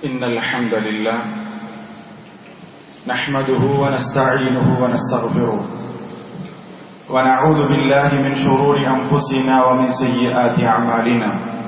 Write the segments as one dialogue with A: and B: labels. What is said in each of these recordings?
A: إن الحمد لله نحمده ونستعينه ونستغفره ونعوذ بالله من شرور أنفسنا ومن سيئات أعمالنا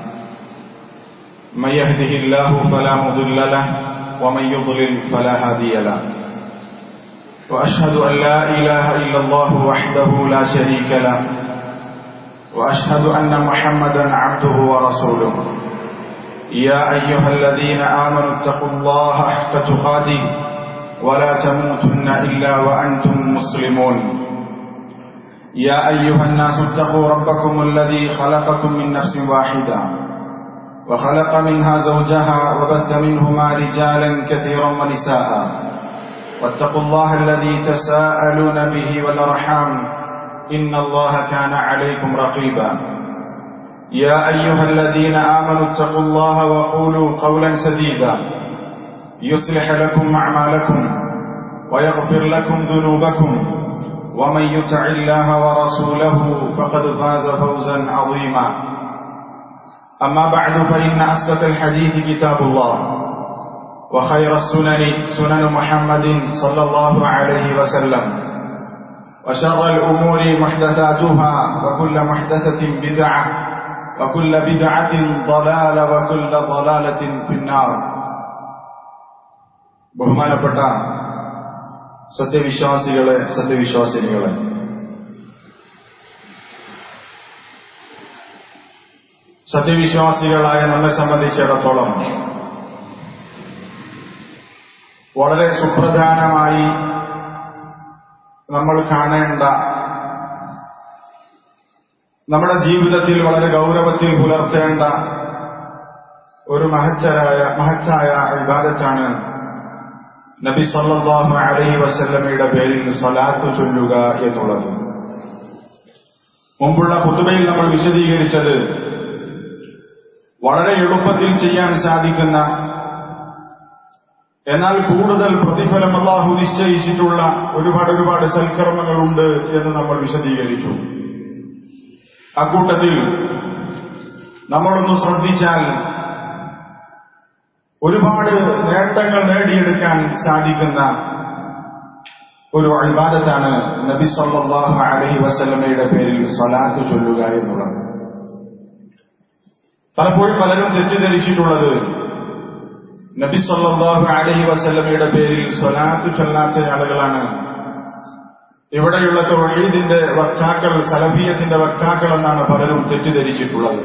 A: من يهده الله فلا مضل له ومن يضلل فلا هادي له وأشهد أن لا إله إلا الله وحده لا شريك له وأشهد أن محمدا عبده ورسوله يا أيها الذين آمنوا اتقوا الله حق تقاته ولا تموتن إلا وأنتم مسلمون يا أيها الناس اتقوا ربكم الذي خلقكم من نفس واحدة وخلق منها زوجها وبث منهما رجالا كثيرا ونساء واتقوا الله الذي تساءلون به والأرحام إن الله كان عليكم رقيبا يا أيها الذين آمنوا اتقوا الله وقولوا قولا سديدا يصلح لكم أعمالكم ويغفر لكم ذنوبكم ومن يطع الله ورسوله فقد فاز فوزا عظيما أما بعد فإن أصدق الحديث كتاب الله وخير السنن سنن محمد صلى الله عليه وسلم وشر الأمور محدثاتها وكل محدثة بدعة وكل بدعة ضلالة وكل ضلالة في النار ബഹുമാനപ്പെട്ട സത്യവിശ്വാസികളെ സത്യവിശ്വാസിനികളെ സത്യവിശ്വാസികളായ നമ്മെ സംബന്ധിച്ചിടത്തോളം വളരെ സുപ്രധാനമായി നമ്മൾ കാണേണ്ട നമ്മുടെ ജീവിതത്തിൽ വളരെ ഗൗരവത്തിൽ പുലർത്തേണ്ട ഒരു മഹത്തരായ മഹത്തായ വിവാദത്താണ് നബി സല്ലാഹു അലൈഹി വസല്ലമയുടെ പേരിൽ സ്വലാത്ത് ചൊല്ലുക എന്നുള്ളത് മുമ്പുള്ള കുത്തുബയിൽ നമ്മൾ വിശദീകരിച്ചത് വളരെ എളുപ്പത്തിൽ ചെയ്യാൻ സാധിക്കുന്ന എന്നാൽ കൂടുതൽ പ്രതിഫലം അള്ളാഹു നിശ്ചയിച്ചിട്ടുള്ള ഒരുപാട് ഒരുപാട് സൽക്കർമ്മങ്ങളുണ്ട് എന്ന് നമ്മൾ വിശദീകരിച്ചു അക്കൂട്ടത്തിൽ നമ്മളൊന്ന് ശ്രദ്ധിച്ചാൽ ഒരുപാട് നേട്ടങ്ങൾ നേടിയെടുക്കാൻ സാധിക്കുന്ന ഒരു അഴിബാദത്താണ് നബി സല്ലാഹു അലഹി വസ്ലമയുടെ പേരിൽ സ്വലാത്ത് ചൊല്ലുക എന്നുള്ളത് പലപ്പോഴും പലരും തെറ്റിദ്ധരിച്ചിട്ടുള്ളത് നബി സല്ലാഹു അലഹി വസ്ലമയുടെ പേരിൽ സ്വലാത്ത് ചൊല്ലാത്ത ആളുകളാണ് ഇവിടെയുള്ള തൊഴീദിന്റെ വക്താക്കൾ സലഫിയത്തിന്റെ വക്താക്കൾ എന്നാണ് പലരും തെറ്റിദ്ധരിച്ചിട്ടുള്ളത്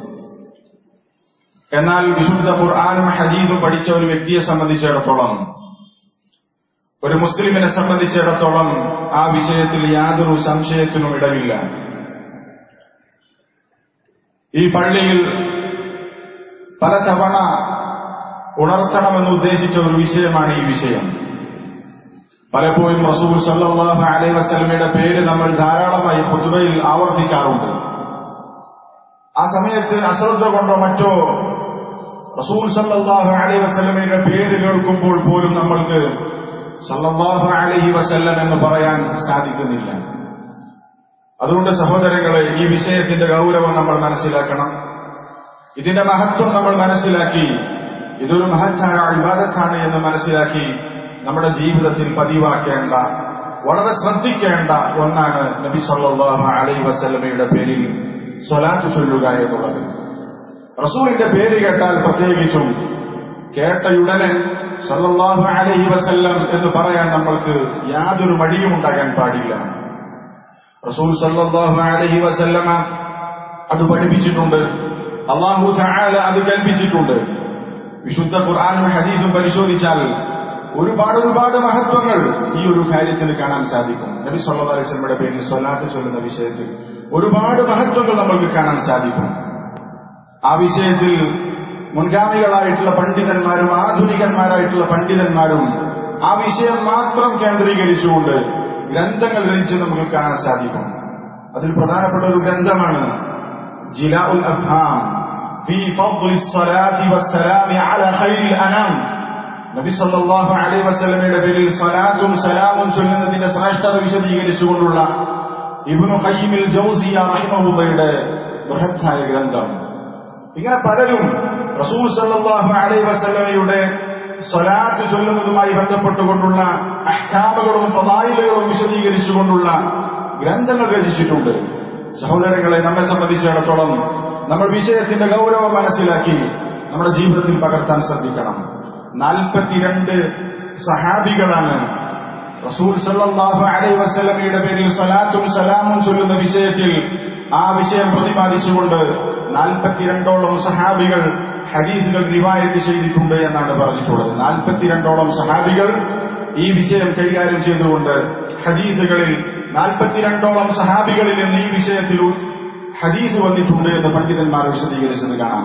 A: എന്നാൽ വിശുദ്ധ ഖുർആാനും ഹദീദും പഠിച്ച ഒരു വ്യക്തിയെ സംബന്ധിച്ചിടത്തോളം ഒരു മുസ്ലിമിനെ സംബന്ധിച്ചിടത്തോളം ആ വിഷയത്തിൽ യാതൊരു സംശയത്തിനും ഇടവില്ല ഈ പള്ളിയിൽ പലതവണ ഉണർത്തണമെന്ന് ഉദ്ദേശിച്ച ഒരു വിഷയമാണ് ഈ വിഷയം പലപ്പോഴും റസൂൽ സല്ലാഹു അലൈ വസ്ലമയുടെ പേര് നമ്മൾ ധാരാളമായി ഹുജുബയിൽ ആവർത്തിക്കാറുണ്ട് ആ സമയത്ത് അശ്രദ്ധ കൊണ്ടോ മറ്റോ റസൂൽ സല്ലാഹു അലൈ വസ്ലമയുടെ പേര് കേൾക്കുമ്പോൾ പോലും നമ്മൾക്ക് സല്ലാഹു അലഹി വസല്ലം എന്ന് പറയാൻ സാധിക്കുന്നില്ല അതുകൊണ്ട് സഹോദരങ്ങളെ ഈ വിഷയത്തിന്റെ ഗൗരവം നമ്മൾ മനസ്സിലാക്കണം ഇതിന്റെ മഹത്വം നമ്മൾ മനസ്സിലാക്കി ഇതൊരു മഹത്തായ വിവാദത്താണ് എന്ന് മനസ്സിലാക്കി നമ്മുടെ ജീവിതത്തിൽ പതിവാക്കേണ്ട വളരെ ശ്രദ്ധിക്കേണ്ട ഒന്നാണ് നബി സല്ലാഹു അലൈ വസല്ലമയുടെ പേരിൽ സ്വലാത്ത് ചൊല്ലുക എന്നുള്ളത് റസൂലിന്റെ പേര് കേട്ടാൽ പ്രത്യേകിച്ചും കേട്ടയുടനെ സല്ലാഹു അലൈഹി വസല്ലം എന്ന് പറയാൻ നമ്മൾക്ക് യാതൊരു മടിയും ഉണ്ടാകാൻ പാടില്ല റസൂൽ സല്ലാഹു അലൈഹി വസല്ലമ അത് പഠിപ്പിച്ചിട്ടുണ്ട് അള്ളാഹു തആല അത് കൽപ്പിച്ചിട്ടുണ്ട് വിശുദ്ധ ഖുർആാനും ഹദീസും പരിശോധിച്ചാൽ ഒരുപാട് ഒരുപാട് മഹത്വങ്ങൾ ഈ ഒരു കാര്യത്തിൽ കാണാൻ സാധിക്കും നബി സല്ലാ അലൈസ്മയുടെ പേരിൽ സ്വലാത്ത് ചൊല്ലുന്ന വിഷയത്തിൽ ഒരുപാട് മഹത്വങ്ങൾ നമ്മൾക്ക് കാണാൻ സാധിക്കും ആ വിഷയത്തിൽ മുൻഗാമികളായിട്ടുള്ള പണ്ഡിതന്മാരും ആധുനികന്മാരായിട്ടുള്ള പണ്ഡിതന്മാരും ആ വിഷയം മാത്രം കേന്ദ്രീകരിച്ചുകൊണ്ട് ഗ്രന്ഥങ്ങൾ രചിച്ച് നമുക്ക് കാണാൻ സാധിക്കും അതിൽ പ്രധാനപ്പെട്ട ഒരു ഗ്രന്ഥമാണ് ജിലാ ഉൽ അഫ്ഹാം في فضل الصلاة والسلام على خير الأنام നബി സല്ലല്ലാഹു അലൈഹി വസല്ലമയുടെ പേരിൽ സലാത്തും സലാമും ചൊല്ലുന്നതിന്റെ ശ്രേഷ്ഠത വിശദീകരിച്ചുകൊണ്ടുള്ള ഇബ്നു ഖയ്യിമിൽ ജൗസിയ റഹിമഹുള്ളയുടെ ബൃഹത്തായ ഗ്രന്ഥം ഇങ്ങനെ പലരും റസൂൽ സല്ലല്ലാഹു അലൈഹി വസല്ലമയുടെ സ്വലാത്ത് ചൊല്ലുന്നതുമായി ബന്ധപ്പെട്ടുകൊണ്ടുള്ള അഹ്കാമുകളും ഫലായിലുകളും വിശദീകരിച്ചുകൊണ്ടുള്ള ഗ്രന്ഥങ്ങൾ രചിച്ചിട്ടുണ്ട് സഹോദരങ്ങളെ നമ്മെ സംബന്ധിച്ചിടത്തോളം നമ്മൾ വിഷയത്തിന്റെ ഗൗരവം മനസ്സിലാക്കി നമ്മുടെ ജീവിതത്തിൽ പകർത്താൻ ശ്രദ്ധിക്കണം നാൽപ്പത്തിരണ്ട് സഹാബികളാണ് റസൂൽ സല്ലല്ലാഹു അലൈഹി വസല്ലമയുടെ പേരിൽ സലാത്തും സലാമും ചൊല്ലുന്ന വിഷയത്തിൽ ആ വിഷയം പ്രതിപാദിച്ചുകൊണ്ട് നാൽപ്പത്തിരണ്ടോളം സഹാബികൾ ഹദീസുകൾ റിവായത്ത് ചെയ്തിട്ടുണ്ട് എന്നാണ് പറഞ്ഞിട്ടുള്ളത് നാൽപ്പത്തിരണ്ടോളം സഹാബികൾ ഈ വിഷയം കൈകാര്യം ചെയ്തുകൊണ്ട് ഹദീസുകളിൽ നാൽപ്പത്തിരണ്ടോളം സഹാബികളിൽ നിന്ന് ഈ വിഷയത്തിൽ ഹദീസ് വന്നിട്ടുണ്ട് എന്ന് പണ്ഡിതന്മാർ വിശദീകരിച്ചത് കാണാം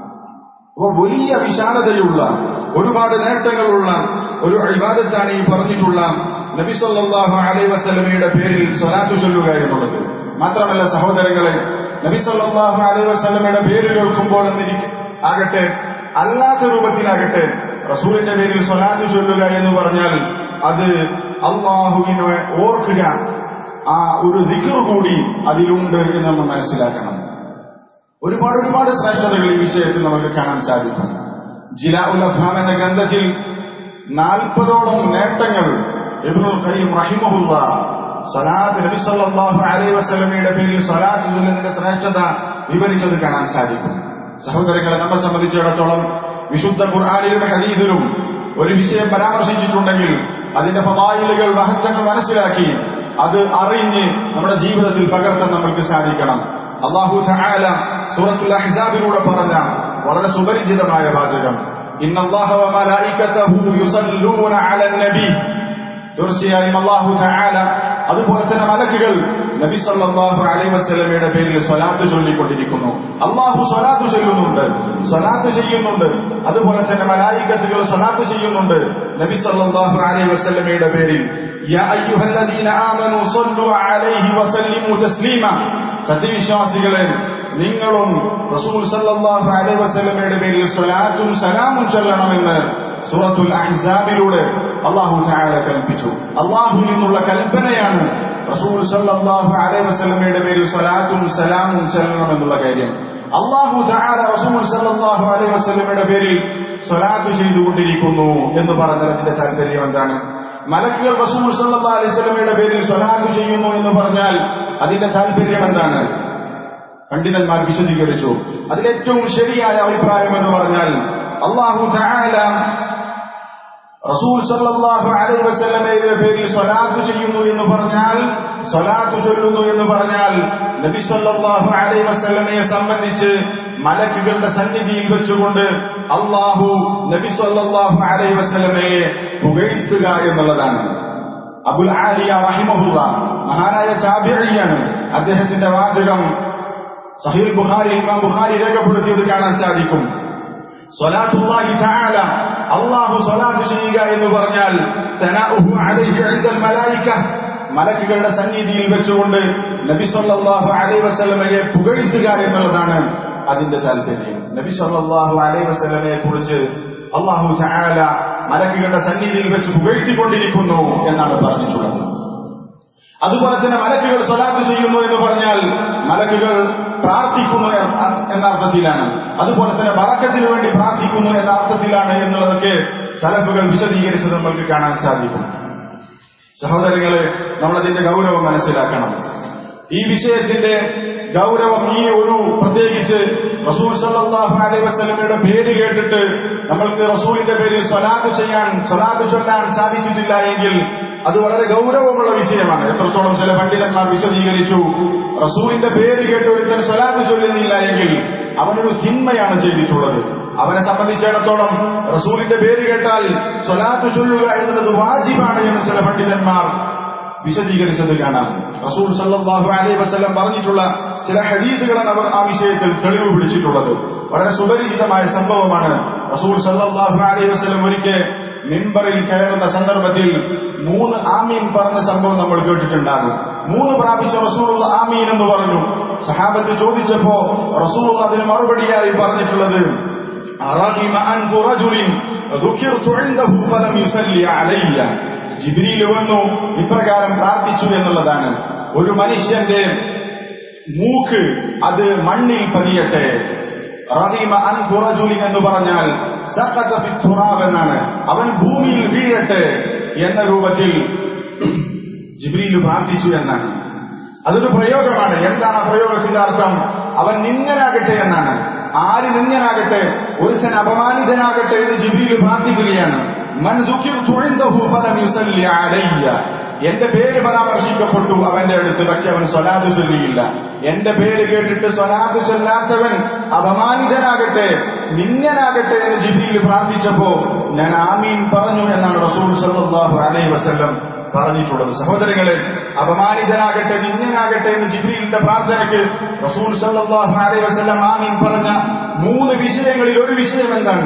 A: അപ്പോൾ വലിയ വിശാലതയുള്ള ഒരുപാട് നേട്ടങ്ങളുള്ള ഒരു ഇബാദത്താണ് ഈ പറഞ്ഞിട്ടുള്ള നബി സല്ലല്ലാഹു അലൈഹി വസല്ലമയുടെ പേരിൽ സ്വലാത്തു ചൊല്ലുക എന്നുള്ളത് മാത്രമല്ല സഹോദരങ്ങളെ നബി സല്ലല്ലാഹു അലൈഹി വസല്ലമയുടെ പേര് കേൾക്കുമ്പോൾ എന്നിരിക്കും ആകട്ടെ അല്ലാത്ത രൂപത്തിലാകട്ടെ റസൂലിന്റെ പേരിൽ സ്വലാത്ത് ചൊല്ലുക എന്ന് പറഞ്ഞാൽ അത് അള്ളാഹുവിനെ ഓർക്കുക ആ ഒരു ദിക്കർ കൂടി അതിലുണ്ട് എന്ന് നമ്മൾ മനസ്സിലാക്കണം ഒരുപാട് ഒരുപാട് ശ്രേഷ്ഠതകൾ ഈ വിഷയത്തിൽ നമുക്ക് കാണാൻ സാധിക്കും ജില ഉൽ അഫാം എന്ന ഗ്രന്ഥത്തിൽ നാൽപ്പതോളം നേട്ടങ്ങൾ ഇബ്നുൽ ഖയ്യിം റഹിമഹുല്ല സലാത്ത് നബി സല്ലല്ലാഹു അലൈഹി വസല്ലമയുടെ പേരിൽ സലാത്ത് ചൊല്ലുന്നതിന്റെ ശ്രേഷ്ഠത വിവരിച്ചത് കാണാൻ സാധിക്കും സഹോദരങ്ങളെ നമ്മെ സംബന്ധിച്ചിടത്തോളം വിശുദ്ധ ഖുർആാനിലും ഹദീദിലും ഒരു വിഷയം പരാമർശിച്ചിട്ടുണ്ടെങ്കിൽ അതിന്റെ ഫമായിലുകൾ മഹത്വങ്ങൾ മനസ്സിലാക്കി അത് അറിഞ്ഞ് നമ്മുടെ ജീവിതത്തിൽ പകർത്താൻ നമുക്ക് സാധിക്കണം അള്ളാഹു തആല സൂറത്തുൽ അഹ്സാബിലൂടെ പറഞ്ഞ വളരെ സുപരിചിതമായ വാചകം ഇന്നല്ലാഹ വമലായികതഹു യുസല്ലൂന അലൻ നബി തീർച്ചയായും അള്ളാഹു തആല അതുപോലെ തന്നെ മലക്കുകൾ നബി സല്ലല്ലാഹു അലൈഹി വസല്ലമയുടെ പേരിൽ സ്വലാത്ത് ചൊല്ലിക്കൊണ്ടിരിക്കുന്നു അള്ളാഹു സ്വലാത്ത് ചൊല്ലുന്നുണ്ട് സ്വലാത്ത് ചെയ്യുന്നുണ്ട് അതുപോലെ തന്നെ മലായികത്തുകൾ സ്വലാത്ത് ചെയ്യുന്നുണ്ട് നബി സല്ലല്ലാഹു അലൈഹി വസല്ലമയുടെ പേരിൽ യാ അയ്യുഹല്ലദീന ആമനു സ്വല്ലു അലൈഹി വസല്ലിമു തസ്ലീമ സത്യവിശ്വാസികളെ നിങ്ങളും റസൂൽ സല്ലല്ലാഹു അലൈഹി വസല്ലമയുടെ പേരിൽ സ്വലാത്തും സലാമും ചൊല്ലണമെന്ന് സൂറത്തുൽ അഹ്സാബിലൂടെ അള്ളാഹു തആല കൽപ്പിച്ചു അള്ളാഹുവിൽ നിന്നുള്ള കൽപ്പനയാണ് റസൂൽ സല്ലല്ലാഹു അലൈഹി വസല്ലമയുടെ പേരിൽ സ്വലാത്തും സലാമും ചെല്ലണമെന്നുള്ള കാര്യം അള്ളാഹു തആല റസൂൽ സല്ലല്ലാഹു അലൈഹി വസല്ലമയുടെ പേരിൽ സ്വലാത്ത് ചെയ്തുകൊണ്ടിരിക്കുന്നു എന്ന് പറഞ്ഞതിന്റെ താല്പര്യം എന്താണ് മലക്കുകൾ റസൂൽ സല്ലല്ലാഹു അലൈഹി വസല്ലമയുടെ പേരിൽ സ്വലാത്ത് ചെയ്യുന്നു എന്ന് പറഞ്ഞാൽ അതിന്റെ താല്പര്യം എന്താണ് പണ്ഡിതന്മാർ വിശദീകരിച്ചു അതിലേറ്റവും ശരിയായ അഭിപ്രായം എന്ന് പറഞ്ഞാൽ അള്ളാഹു തആല റസൂൽ സല്ലല്ലാഹു അലൈഹി വസല്ലമയുടെ പേരിൽ സ്വലാത്ത് ചെയ്യുന്നു എന്ന് പറഞ്ഞാൽ സ്വലാത്ത് ചൊല്ലുന്നു എന്ന് പറഞ്ഞാൽ നബി സല്ലല്ലാഹു അലൈഹി വസല്ലമയെ സംബന്ധിച്ച് മലക്കുകളുടെ സന്നിധിയിൽ വെച്ചുകൊണ്ട് അള്ളാഹു നബി സല്ലല്ലാഹു അലൈഹി വസല്ലമയെ പുകഴ്ത്തുക എന്നുള്ളതാണ് അബുൽ ആലിയ റഹിമഹുല്ല മഹാനായ ചാബിഴിയാണ് അദ്ദേഹത്തിന്റെ വാചകം സഹീൽ ബുഖാരി ഇമാം ബുഖാരി രേഖപ്പെടുത്തിയത് കാണാൻ സാധിക്കും സ്വലാത്തുല്ലാഹി തആല അള്ളാഹു സ്വലാത്ത് ചെയ്യുക എന്ന് പറഞ്ഞാൽ തനാഉഹു അലൈഹി ഇൻദൽ മലായിക മലക്കുകളുടെ സന്നിധിയിൽ വെച്ചുകൊണ്ട് നബി സല്ലല്ലാഹു അലൈഹി വസല്ലമയെ പുകഴ്ത്തുക എന്നുള്ളതാണ് അതിന്റെ താല്പര്യം നബി സല്ലല്ലാഹു അലൈഹി വസല്ലമയെ കുറിച്ച് അള്ളാഹു തആല മലക്കുകളുടെ സന്നിധിയിൽ വെച്ച് പുകഴ്ത്തിക്കൊണ്ടിരിക്കുന്നു എന്നാണ് പറഞ്ഞിട്ടുള്ളത് അതുപോലെ തന്നെ മലക്കുകൾ സ്വലാത്ത് ചെയ്യുന്നു എന്ന് പറഞ്ഞാൽ മലക്കുകൾ പ്രാർത്ഥിക്കുന്നു എന്ന അർത്ഥത്തിലാണ് അതുപോലെ തന്നെ വറക്കത്തിന് വേണ്ടി പ്രാർത്ഥിക്കുന്നു എന്ന അർത്ഥത്തിലാണ് എന്നുള്ളതൊക്കെ സലഫുകൾ വിശദീകരിച്ചത് നമ്മൾക്ക് കാണാൻ സാധിക്കും സഹോദരങ്ങളെ നമ്മളതിന്റെ ഗൗരവം മനസ്സിലാക്കണം ഈ വിഷയത്തിന്റെ ഗൗരവം ഈ ഒരു പ്രത്യേകിച്ച് റസൂൽ സല്ലല്ലാഹു അലൈഹി വസല്ലമയുടെ പേര് കേട്ടിട്ട് നമ്മൾക്ക് റസൂലിന്റെ പേരിൽ സ്വലാത്ത് ചെയ്യാൻ സ്വലാത്ത് ചൊല്ലാൻ സാധിച്ചിട്ടില്ല എങ്കിൽ അത് വളരെ ഗൗരവമുള്ള വിഷയമാണ് എത്രത്തോളം ചില പണ്ഡിതന്മാർ വിശദീകരിച്ചു റസൂലിന്റെ പേര് കേട്ട് ഒരുത്തൻ സ്വലാത്ത് ചൊല്ലുന്നില്ല എങ്കിൽ അവനൊരു തിന്മയാണ് ചെയ്തിട്ടുള്ളത് അവനെ സംബന്ധിച്ചിടത്തോളം റസൂലിന്റെ പേര് കേട്ടാൽ സ്വലാത്ത് ചൊല്ലുക എന്നുള്ളത് വാജിബാണ് എന്ന് ചില പണ്ഡിതന്മാർ വിശദീകരിച്ചത് കാണാം റസൂൽ സല്ലല്ലാഹു അലൈഹി വസല്ലം പറഞ്ഞിട്ടുള്ള ചില ഹദീദുകളാണ് അവർ ആ വിഷയത്തിൽ തെളിവ് പിടിച്ചിട്ടുള്ളത് വളരെ സുപരിചിതമായ സംഭവമാണ് റസൂൽ സല്ലല്ലാഹു അലൈഹി വസല്ലം ഒരിക്കൽ മിമ്പറിൽ കയറുന്ന സന്ദർഭത്തിൽ മൂന്ന് ആമീൻ പറഞ്ഞ സംഭവം നമ്മൾ കേട്ടിട്ടുണ്ടാകും മൂന്ന് പ്രാവശ്യം റസൂൾ ആമീൻ എന്ന് പറഞ്ഞു സഹാബത്ത് ചോദിച്ചപ്പോ റസൂൾ അതിന് മറുപടിയായി പറഞ്ഞിട്ടുള്ളത് رغم أنف رجل ذكرت عنده فلم يصلي علي ജിബ്രീൽ വന്നു ഇപ്രകാരം പ്രാർത്ഥിച്ചു എന്നുള്ളതാണ് ഒരു മനുഷ്യന്റെ മൂക്ക് അത് മണ്ണിൽ പതിയട്ടെ റഹീമ അൻ തുറജുലിൻ എന്ന് പറഞ്ഞാൽ സഖത ഫി തുറാബ് എന്നാണ് അവൻ ഭൂമിയിൽ വീഴട്ടെ എന്ന രൂപത്തിൽ ജിബ്രീൽ പ്രാർത്ഥിച്ചു എന്നാണ് അതൊരു പ്രയോഗമാണ് എന്താണ് ആ പ്രയോഗത്തിന്റെ അർത്ഥം അവൻ നിങ്ങനാകട്ടെ എന്നാണ് ആര് നിങ്ങനാകട്ടെ ഒരുത്തൻ അപമാനിതനാകട്ടെ എന്ന് ജിബ്രീൽ പ്രാർത്ഥിക്കുകയാണ് മൻ ദുഃഖിർതു ഇൻദഹു ഫലം യുസല്ലി അലയ്യ എന്റെ പേര് പരാമർശിക്കപ്പെട്ടു അവന്റെ അടുത്ത് പക്ഷെ അവൻ സ്വലാത്ത് ചൊല്ലിയില്ല എന്റെ പേര് കേട്ടിട്ട് സ്വലാത്ത് ചൊല്ലാത്തവൻ അപമാനിതനാകട്ടെ നിങ്ങനാകട്ടെ എന്ന് ജിബിയിൽ പ്രാർത്ഥിച്ചപ്പോ ഞാൻ ആമീൻ പറഞ്ഞു എന്നാണ് റസൂൽ സല്ലല്ലാഹു അലൈഹി വസല്ലം പറഞ്ഞിട്ടുള്ളത് സഹോദരങ്ങളെ അപമാനിതനാകട്ടെ നിങ്ങനാകട്ടെ എന്ന് ജിബ്രീലിന്റെ പ്രാർത്ഥനയ്ക്ക് റസൂൽ സല്ലല്ലാഹു അലൈഹി വസല്ലം ആമീൻ പറഞ്ഞ മൂന്ന് വിഷയങ്ങളിൽ ഒരു വിഷയം എന്താണ്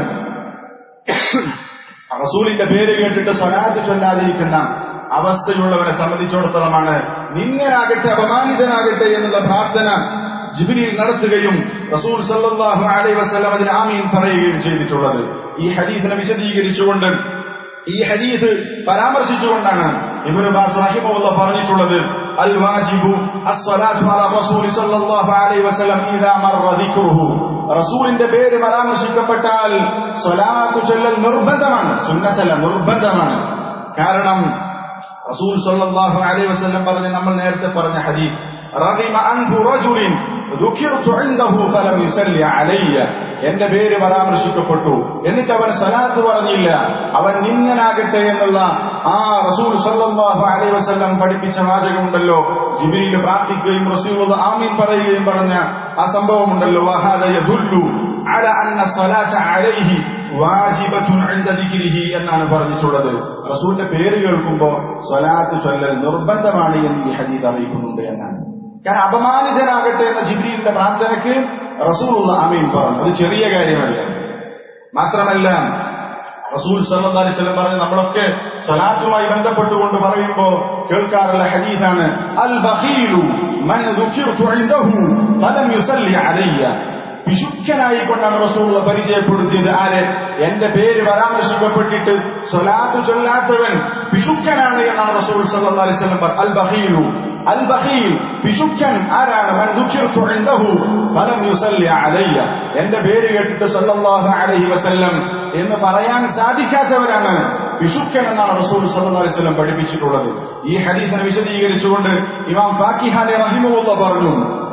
A: റസൂലിന്റെ പേര് കേട്ടിട്ട് സ്വലാത്ത് ചൊല്ലാതിരിക്കുന്ന അവസ്ഥയുള്ളവരെ സംബന്ധിച്ചിടത്തോളമാണ് നിങ്ങനാകട്ടെ അപമാനിതനാകട്ടെ എന്നുള്ള പ്രാർത്ഥന ജിബിരിയിൽ നടത്തുകയും റസൂൽ സല്ലല്ലാഹു അലൈഹി വസല്ലം അതിന് ആമീൻ പറയുകയും ചെയ്തിട്ടുള്ളത് ഈ ഹദീസിനെ വിശദീകരിച്ചുകൊണ്ട് ഈ ഹദീസ് പരാമർശിച്ചുകൊണ്ടാണ് ഇബ്നു ബാസ് റഹിമഹുള്ള പറഞ്ഞിട്ടുള്ളത് അൽ വാജിബു അസ്സലാത്തു അലാ റസൂൽ സല്ലല്ലാഹു അലൈഹി വസല്ലം ഇദാ മർറ ദിക്റുഹു റസൂലിന്റെ പേര് പരാമർശിക്കപ്പെട്ടാൽ സ്വലാത്തു ചൊല്ലൽ നിർബന്ധമാണ് സുന്നത്തല്ല നിർബന്ധമാണ് കാരണം റസൂൽ സല്ലല്ലാഹു അലൈഹി വസല്ലം പറഞ്ഞ നമ്മൾ നേരത്തെ പറഞ്ഞ ഹദീസ് റഹിമ അൻഹു റജുലിൻ ദുഖിർതു ഇൻദഹു ഫലം യുസല്ലി അലയ്യ എന്റെ പേര് പരാമർശിക്കപ്പെട്ടു എന്നിട്ട് അവൻ സലാത്ത് പറഞ്ഞില്ല അവൻ നിന്നനാകട്ടെ എന്നുള്ള ആ റസൂൽ സല്ലല്ലാഹു അലൈഹി വസല്ലം പഠിപ്പിച്ച വാചകമുണ്ടല്ലോ ജിബ്രീൽ പ്രാർത്ഥിക്കുകയും റസൂൽ ആമീൻ പറയുകയും പറഞ്ഞ ആ സംഭവമുണ്ടല്ലോ വഹാദ യദുല്ലു അല അന്ന സ്വലാത്ത അലൈഹി വാജിബത്തുൻ ഇൻദ ദിക്രിഹി എന്നാണ് പറഞ്ഞിട്ടുള്ളത് റസൂലിന്റെ പേര് കേൾക്കുമ്പോൾ സ്വലാത്ത് ചൊല്ലൽ നിർബന്ധമാണ് എന്ന് ഈ ഹദീസ് അറിയിക്കുന്നുണ്ട് എന്നാണ് കാരണം അപമാനിതനാകട്ടെ എന്ന ജിബ്രീലിന്റെ പ്രാർത്ഥനയ്ക്ക് റസൂലുള്ള അമീൻ പറഞ്ഞു അത് ചെറിയ കാര്യമല്ല മാത്രമല്ല റസൂൽ സല്ലല്ലാഹു അലൈഹി വസല്ലം പറഞ്ഞു നമ്മളൊക്കെ സ്വലാത്തുമായി ബന്ധപ്പെട്ടുകൊണ്ട് പറയുമ്പോൾ കേൾക്കാറുള്ള ഹദീസാണ് അൽ ബഖീലു മൻ ദുഖിർതു ഇൻദഹു ഫലം യുസല്ലി അലയ്യ പിശുക്കനായി കൊണ്ടാണ് റസൂള്ള പരിചയപ്പെടുത്തിയത് ആര് എന്റെ പേര് പരാമർശിക്കപ്പെട്ടിട്ട് സ്വലാത്ത് ചൊല്ലാത്തവൻ പിശുക്കനാണ് എന്നാണ് റസൂൽ സല്ലല്ലാഹു അലൈഹി വസല്ലം പറഞ്ഞത് അൽ ബഖീലു അൽ ബഖീൽ പിശുക്കൻ ആരാണ് മൻ ദുഖിർതു ഇൻദഹു ഫലം യുസല്ലി അലയ്യ എന്റെ പേര് കേട്ടിട്ട് സല്ലല്ലാഹു അലൈഹി വസല്ലം എന്ന് പറയാൻ സാധിക്കാത്തവരാണ് പിശുക്കൻ എന്നാണ് റസൂൽ സല്ലല്ലാഹു അലൈഹി വസല്ലം പഠിപ്പിച്ചിട്ടുള്ളത് ഈ ഹദീസിനെ വിശദീകരിച്ചുകൊണ്ട് ഇമാം ഫാക്കിഹാനി റഹിമഹുള്ള പറഞ്ഞു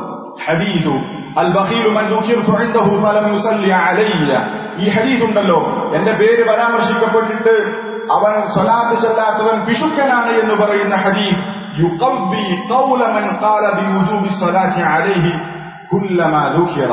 A: ഹദീസു അൽ ബഖീലു മൻ ദുഖിർതു ഇൻദഹു ഫലം യുസല്ലി അലയ്യ ഈ ഹദീസ് ഉണ്ടല്ലോ എന്റെ പേര് പരാമർശിക്കപ്പെട്ടിട്ട് അവൻ സ്വലാത്ത് ചെല്ലാത്തവൻ പിശുക്കനാണ് എന്ന് പറയുന്ന ഹദീസ് യുഖവ്വി ഖൗല മൻ ഖാല ബിവുജൂബി സ്വലാത്തി അലൈഹി കുല്ലമാ ദുഖിറ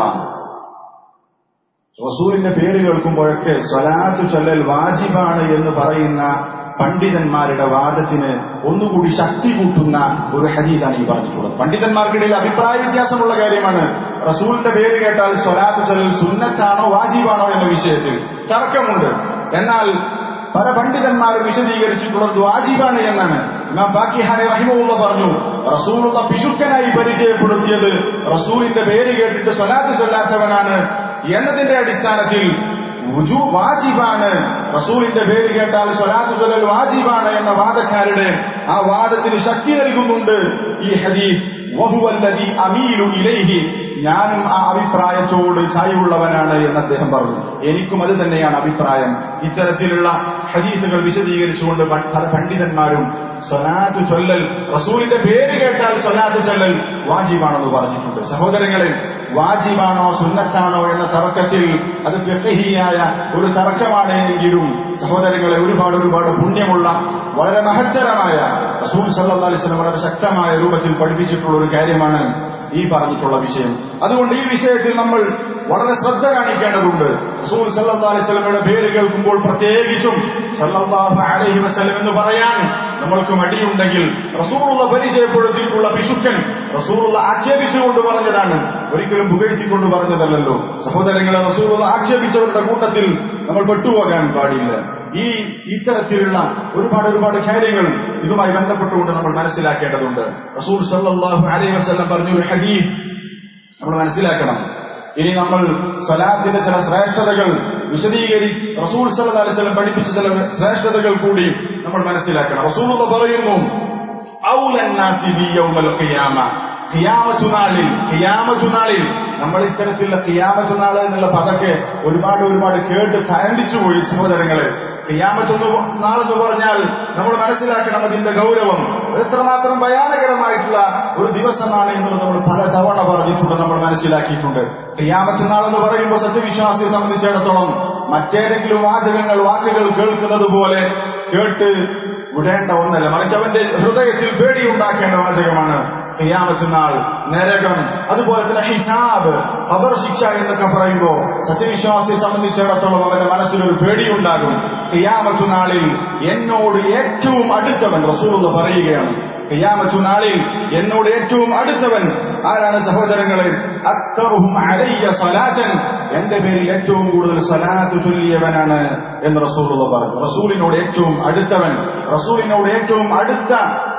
A: റസൂലിന്റെ പേര് കേൾക്കുമ്പോഴൊക്കെ സ്വലാത്ത് ചൊല്ലൽ വാജിബാണ് എന്ന് പറയുന്ന പണ്ഡിതന്മാരുടെ വാദത്തിന് ഒന്നുകൂടി ശക്തി കൂട്ടുന്ന ഒരു ഹദീദാണ് ഈ പറഞ്ഞിട്ടുള്ളത് പണ്ഡിതന്മാർക്കിടയിൽ അഭിപ്രായ വ്യത്യാസമുള്ള കാര്യമാണ് റസൂലിന്റെ പേര് കേട്ടാൽ സ്വലാത്ത് ചൊല്ലൽ സുന്നത്താണോ വാജിബാണോ എന്ന വിഷയത്തിൽ തർക്കമുണ്ട് എന്നാൽ പല പണ്ഡിതന്മാരും വിശദീകരിച്ചിട്ടുള്ളത് വാജിബാണ് എന്നാണ് ഇമാം ഫാക്കിഹാനെ റഹിമുള്ള പറഞ്ഞു റസൂലുള്ള പിശുക്കനായി പരിചയപ്പെടുത്തിയത് റസൂലിന്റെ പേര് കേട്ടിട്ട് സ്വലാത്ത് ചൊല്ലാത്തവനാണ് എന്നതിന്റെ അടിസ്ഥാനത്തിൽ വുജു വാജിബാണ് റസൂലിന്റെ പേര് കേട്ടാൽ സ്വലാത്ത് ചൊല്ലൽ വാജിബാണ് എന്ന വാദക്കാരുടെ ആ വാദത്തിന് ശക്തി നൽകുന്നുണ്ട് ഈ ഹദീസ് വഹുവല്ലതി അമീലു ഇലൈഹി ഞാനും ആ അഭിപ്രായത്തോട് ചായവുള്ളവനാണ് എന്ന് അദ്ദേഹം പറഞ്ഞു എനിക്കും അത് തന്നെയാണ് അഭിപ്രായം ഇത്തരത്തിലുള്ള ഹദീസുകൾ വിശദീകരിച്ചുകൊണ്ട് പല പണ്ഡിതന്മാരും സ്വലാത്ത് ചൊല്ലൽ റസൂലിന്റെ പേര് കേട്ടാൽ സ്വലാത്ത് ചൊല്ലൽ വാജിബാണെന്ന് പറഞ്ഞിട്ടുണ്ട് സഹോദരങ്ങളെ വാജിബാണോ സുന്നത്താണോ എന്ന തർക്കത്തിൽ അത് ഫിഖഹിയായ ഒരു തർക്കമാണ് എങ്കിലും സഹോദരങ്ങളെ ഒരുപാട് ഒരുപാട് പുണ്യമുള്ള വളരെ മഹത്തരമായ റസൂൽ സല്ലല്ലാഹു അലൈഹി വസല്ലം വളരെ ശക്തമായ രൂപത്തിൽ പഠിപ്പിച്ചിട്ടുള്ള ഒരു കാര്യമാണ് ഈ പറഞ്ഞിട്ടുള്ള വിഷയം അതുകൊണ്ട് ഈ വിഷയത്തിൽ നമ്മൾ വളരെ ശ്രദ്ധ കാണിക്കേണ്ടതുണ്ട് റസൂൽ സല്ലല്ലാഹു അലൈഹി വസല്ലമയുടെ പേര് കേൾക്കുമ്പോൾ പ്രത്യേകിച്ചും സല്ലല്ലാഹു അലൈഹി വസല്ലം എന്ന് പറയാൻ നമ്മൾക്ക് മടിയുണ്ടെങ്കിൽ റസൂലുള്ള പരിചയപ്പെടുത്തിയിട്ടുള്ള പിശുക്കൻ റസൂലുള്ള ആക്ഷേപിച്ചുകൊണ്ട് പറഞ്ഞതാണ് ഒരിക്കലും പുകഴ്ത്തിക്കൊണ്ട് പറഞ്ഞതല്ലല്ലോ സഹോദരങ്ങളെ റസൂലുള്ള ആക്ഷേപിച്ചവരുടെ കൂട്ടത്തിൽ നമ്മൾ പെട്ടുപോകാൻ പാടില്ല ഈ ഇത്തരത്തിലുള്ള ഒരുപാട് ഒരുപാട് കാര്യങ്ങൾ ഇതുമായി ബന്ധപ്പെട്ടുകൊണ്ട് നമ്മൾ മനസ്സിലാക്കേണ്ടതുണ്ട് റസൂൽ സല്ലല്ലാഹു അലൈഹി വസല്ലം പറഞ്ഞൊരു ഹദീസ് നമ്മൾ മനസ്സിലാക്കണം ഇനി നമ്മൾ സലാത്തിന്റെ ചില ശ്രേഷ്ഠതകൾ വിശദീകരി റസൂൽ സല്ലല്ലാഹു അലൈഹി വസല്ലം പഠിപ്പിച്ച ചില ശ്രേഷ്ഠതകൾ കൂടി നമ്മൾ മനസ്സിലാക്കണം റസൂൽ പറയുന്നു ഔലൻ നാസി ബി യൗമൽ ഖിയാമ ഖിയാമത്തു നാളിൽ ഖിയാമത്തു നാളിൽ നമ്മൾ ഇത്തരത്തിലുള്ള കിയാമത്ത് നാള് എന്നുള്ള പതൊക്കെ ഒരുപാട് ഒരുപാട് കേട്ട് തരണ്ടിച്ചു പോയി സഹോദരങ്ങളെ കിയാമത്തൊന്ന് നാളെന്ന് പറഞ്ഞാൽ നമ്മൾ മനസ്സിലാക്കണം അതിന്റെ ഗൗരവം എത്രമാത്രം ഭയാനകരമായിട്ടുള്ള ഒരു ദിവസമാണ് എന്നുള്ളത് നമ്മൾ പല തവണ പറഞ്ഞിട്ടുണ്ട് നമ്മൾ മനസ്സിലാക്കിയിട്ടുണ്ട് കിയാമത്ത് നാളെന്ന് പറയുമ്പോൾ സത്യവിശ്വാസിയെ സംബന്ധിച്ചിടത്തോളം മറ്റേതെങ്കിലും വാചകങ്ങൾ വാക്കുകൾ കേൾക്കുന്നത് പോലെ കേട്ട് വിടേണ്ട ഒന്നല്ല മറിച്ച് അവന്റെ ഹൃദയത്തിൽ പേടിയുണ്ടാക്കേണ്ട വാചകമാണ് ഖിയാമത്ത് നാൾ നരകം അതുപോലെ തന്നെ ഹിസാബ് ഖബർ ശിക്ഷ എന്നൊക്കെ പറയുമ്പോൾ സത്യവിശ്വാസിയെ സംബന്ധിച്ചിടത്തോളം അവന്റെ മനസ്സിലൊരു പേടിയുണ്ടാകും ഖിയാമത്ത് നാളിൽ എന്നോട് ഏറ്റവും അടുത്തവൻ റസൂലുള്ള പറയുകയാണ് ഖിയാമത്തു നാളിൽ എന്നോട് ഏറ്റവും അടുത്തവൻ ആരാണ് സഹോദരങ്ങളെ അക്തറുഹും അലയ്യ സലാറ്റൻ എന്റെ പേരിൽ ഏറ്റവും കൂടുതൽ സലാത്ത് ചൊല്ലിയവനാണ് എന്ന് റസൂലുള്ള പറഞ്ഞു റസൂലിനോട് ഏറ്റവും അടുത്തവൻ റസൂലിനോട് ഏറ്റവും അടുത്ത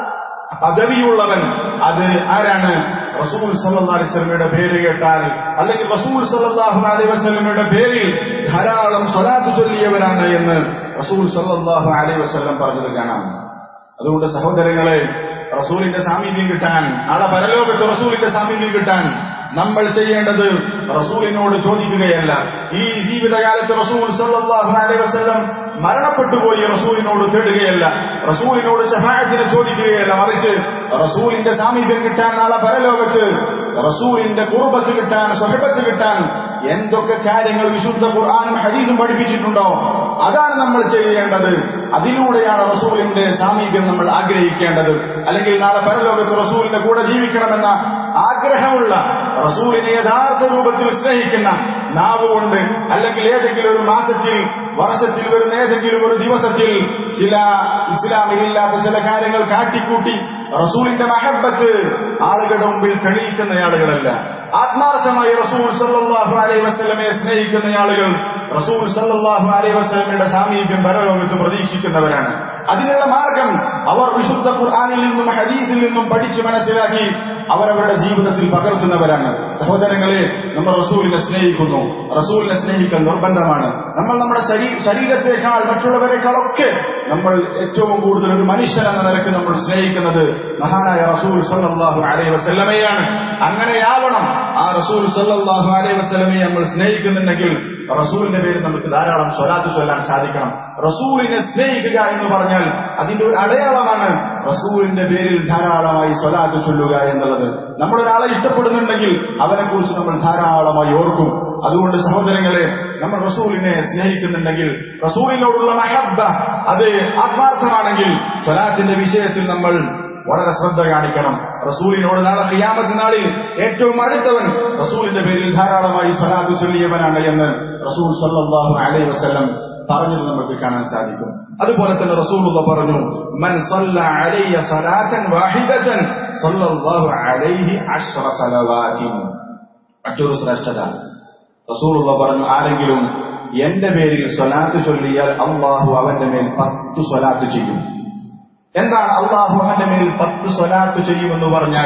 A: പദവിയുള്ളവൻ അത് ആരാണ് റസൂൽ സല്ലാ അലിസ്ലമയുടെ പേര് കേട്ടാൽ അല്ലെങ്കിൽ റസൂൽ സല്ലാഹു അലൈ വസ്ലമയുടെ പേരിൽ ധാരാളം സ്വലാത്ത് ചൊല്ലിയവനാണ് എന്ന് റസൂൽ സല്ലാഹു അലൈ വസ്ലം പറഞ്ഞത് കാണാം അതുകൊണ്ട് സഹോദരങ്ങളെ റസൂലിന്റെ സാമീപ്യം കിട്ടാൻ നാളെ പരലോകത്ത് റസൂലിന്റെ സാമീപ്യം കിട്ടാൻ നമ്മൾ ചെയ്യേണ്ടത് റസൂലിനോട് ചോദിക്കുകയല്ല ഈ ജീവിതകാലത്ത് റസൂൽ സല്ലാഹു അലൈ വസ്ലം മരണപ്പെട്ടുപോയി റസൂലിനോട് തേടുകയല്ല റസൂലിനോട് ഷഫായത്തിന് ചോദിക്കുകയല്ല മറിച്ച് റസൂലിന്റെ സാമീപ്യം കിട്ടാൻ നാളെ പരലോകത്ത് റസൂലിന്റെ കുറുബത്ത് കിട്ടാൻ സ്വഹബത്ത് കിട്ടാൻ എന്തൊക്കെ കാര്യങ്ങൾ വിശുദ്ധ ഖുർആാനും ഹദീസും പഠിപ്പിച്ചിട്ടുണ്ടോ അതാണ് നമ്മൾ ചെയ്യേണ്ടത് അതിലൂടെയാണ് റസൂലിന്റെ സാമീപ്യം നമ്മൾ ആഗ്രഹിക്കേണ്ടത് അല്ലെങ്കിൽ നാളെ പരലോകത്ത് റസൂലിന്റെ കൂടെ ജീവിക്കണമെന്ന ആഗ്രഹമുള്ള റസൂലിനെ യഥാർത്ഥ രൂപത്തിൽ സ്നേഹിക്കുന്ന നാവ് കൊണ്ട് അല്ലെങ്കിൽ ഏതെങ്കിലും ഒരു മാസത്തിൽ വർഷത്തിൽ വരുന്ന ഏതെങ്കിലും ഒരു ദിവസത്തിൽ ചില ഇസ്ലാമിലില്ലാത്ത ചില കാര്യങ്ങൾ കാട്ടിക്കൂട്ടി റസൂലിന്റെ മഹബത്ത് ആളുകളുടെ മുമ്പിൽ തെളിയിക്കുന്ന ആളുകളല്ല ആത്മാർത്ഥമായി റസൂൽ സല്ലാഹു അലൈ വസ്ലമയെ സ്നേഹിക്കുന്ന ആളുകൾ റസൂൽ സല്ലാഹു അലൈ വസ്ലമയുടെ സാമീപ്യം പരലോകത്ത് പ്രതീക്ഷിക്കുന്നവരാണ് അതിനുള്ള മാർഗം അവർ വിശുദ്ധ ഖുർആാനിൽ നിന്നും ഹദീസിൽ നിന്നും പഠിച്ച് മനസ്സിലാക്കി അവരവരുടെ ജീവിതത്തിൽ പകർത്തുന്നവരാണ് സഹോദരങ്ങളെ നമ്മൾ റസൂലിനെ സ്നേഹിക്കുന്നു റസൂലിനെ സ്നേഹിക്കൽ നിർബന്ധമാണ് നമ്മൾ നമ്മുടെ ശരീരത്തെക്കാൾ മറ്റുള്ളവരെക്കാളൊക്കെ നമ്മൾ ഏറ്റവും കൂടുതൽ ഒരു മനുഷ്യൻ എന്ന നിലക്ക് നമ്മൾ സ്നേഹിക്കുന്നത് മഹാനായ റസൂൽ സല്ലാഹു അലൈ വസ്ലമയാണ് അങ്ങനെയാവണം ആ റസൂൽ സല്ലാഹു അലൈ വസ്ലമയെ നമ്മൾ സ്നേഹിക്കുന്നുണ്ടെങ്കിൽ റസൂലിന്റെ പേരിൽ നമുക്ക് ധാരാളം സ്വലാത്ത് ചൊല്ലാൻ സാധിക്കണം റസൂലിനെ സ്നേഹിക്കുക എന്ന് പറഞ്ഞാൽ അതിന്റെ ഒരു അടയാളമാണ് റസൂലിന്റെ പേരിൽ ധാരാളമായി സ്വലാത്ത് ചൊല്ലുക എന്നുള്ളത് നമ്മൾ ഒരാളെ ഇഷ്ടപ്പെടുന്നുണ്ടെങ്കിൽ അവനെ കുറിച്ച് നമ്മൾ ധാരാളമായി ഓർക്കും അതുകൊണ്ട് സഹോദരങ്ങളെ നമ്മൾ റസൂലിനെ സ്നേഹിക്കുന്നുണ്ടെങ്കിൽ റസൂലിനോടുള്ള മഹബ അത് ആത്മാർത്ഥമാണെങ്കിൽ സ്വലാത്തിന്റെ വിഷയത്തിൽ നമ്മൾ വളരെ ശ്രദ്ധ കാണിക്കണം റസൂലിനോട് നാളെ ഖിയാമത്ത് നാളിൽ ഏറ്റവും അടുത്തവൻ റസൂലിന്റെ പേരിൽ ധാരാളമായി സ്വലാത്ത് ചൊല്ലിയവനാണ് എന്ന് റസൂൽ സല്ലാഹു അലൈ വസ്ലം പറഞ്ഞത് നമുക്ക് കാണാൻ സാധിക്കും അതുപോലെ തന്നെ റസൂലുള്ള പറഞ്ഞു മൻ സല്ല അലയ്യ സലാത്തൻ വാഹിദതൻ സല്ലല്ലാഹു അലൈഹി അശ്റ സലവാതിൻ മറ്റൊരു ശ്രേഷ്ഠത റസൂലുള്ള പറഞ്ഞു ആരെങ്കിലും എന്റെ പേരിൽ സ്വലാത്ത് ചൊല്ലിയാൽ അള്ളാഹു അവന്റെ മേൽ പത്ത് സ്വലാത്ത് ചെയ്യും എന്താണ് അള്ളാഹു അവന്റെ മേൽ പത്ത് സ്വലാത്ത് ചെയ്യുമെന്ന് പറഞ്ഞാൽ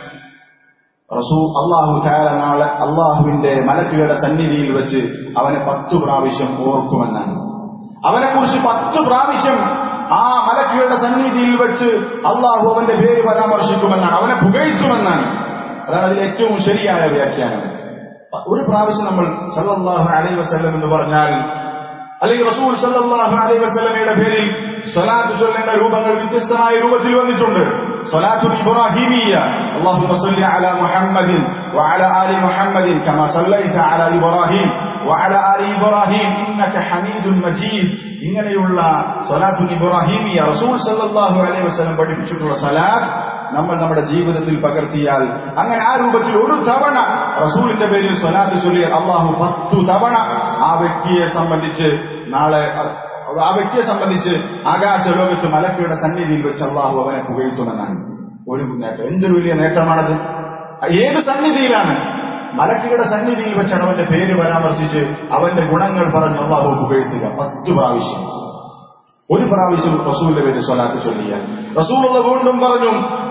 A: റസൂ അള്ളാഹു ചാല നാളെ അള്ളാഹുവിന്റെ മലക്കുകളുടെ സന്നിധിയിൽ വെച്ച് അവനെ പത്തു പ്രാവശ്യം ഓർക്കുമെന്നാണ് അവനെക്കുറിച്ച് പത്ത് പ്രാവശ്യം ആ മലക്കുകളുടെ സന്നിധിയിൽ വെച്ച് അള്ളാഹു അവന്റെ പേര് പരാമർശിക്കുമെന്നാണ് അവനെ പുകഴ്ത്തുമെന്നാണ് അതാണ് അതിൽ ഏറ്റവും ശരിയായ വ്യാഖ്യാനം ഒരു പ്രാവശ്യം നമ്മൾ സല്ലല്ലാഹു അലൈഹി വസല്ലം എന്ന് പറഞ്ഞാൽ അല്ലെങ്കിൽ റസൂൽ സല്ലല്ലാഹു അലൈഹി വസല്ലമയുടെ പേരിൽ സ്വലാത്ത് ചൊല്ലേണ്ട രൂപങ്ങൾ വ്യത്യസ്തമായ രൂപത്തിൽ വന്നിട്ടുണ്ട് സ്വലാത്തു ഇബ്രാഹിമിയ اللهم صل على محمد وعلى آل محمد كما صليت على إبراهيم وعلى آل إبراهيم إنك حميد مجيد ഇങ്ങനെയുള്ള സ്വലാത്തു ഇബ്രാഹിമിയ റസൂൽ സല്ലല്ലാഹു അലൈഹി വസല്ലം പഠിപ്പിച്ചിട്ടുള്ള സ്വലാത്ത് നമ്മൾ നമ്മുടെ ജീവിതത്തിൽ പകർത്തിയാൽ അങ്ങനെ ആ രൂപത്തിൽ ഒരു തവണ റസൂലിന്റെ പേരിൽ സ്വലാത്ത് ചൊല്ലിയാൽ അള്ളാഹു പത്തു തവണ ആ വ്യക്തിയെ സംബന്ധിച്ച് നാളെ ആ വ്യക്തിയെ സംബന്ധിച്ച് ആകാശ ലോകത്ത് മലക്കയുടെ സന്നിധിയിൽ വെച്ച് അള്ളാഹു അവനെ പുകഴ്ത്തുമെന്നാണ് ഒരു നേട്ടം എന്തൊരു വലിയ നേട്ടമാണത് ഏത് സന്നിധിയിലാണ് മലക്കുകളുടെ സന്നിധിയിൽ വെച്ചാണ് അവന്റെ പേര് പരാമർശിച്ച് അവന്റെ ഗുണങ്ങൾ പറഞ്ഞ് അള്ളാഹു പുകഴ്ത്തുക പത്ത് പ്രാവശ്യം ഒരു പ്രാവശ്യം റസൂലിന്റെ പേര് സ്വലാത്ത് ചൊല്ലിയ റസൂലുള്ള വീണ്ടും പറഞ്ഞു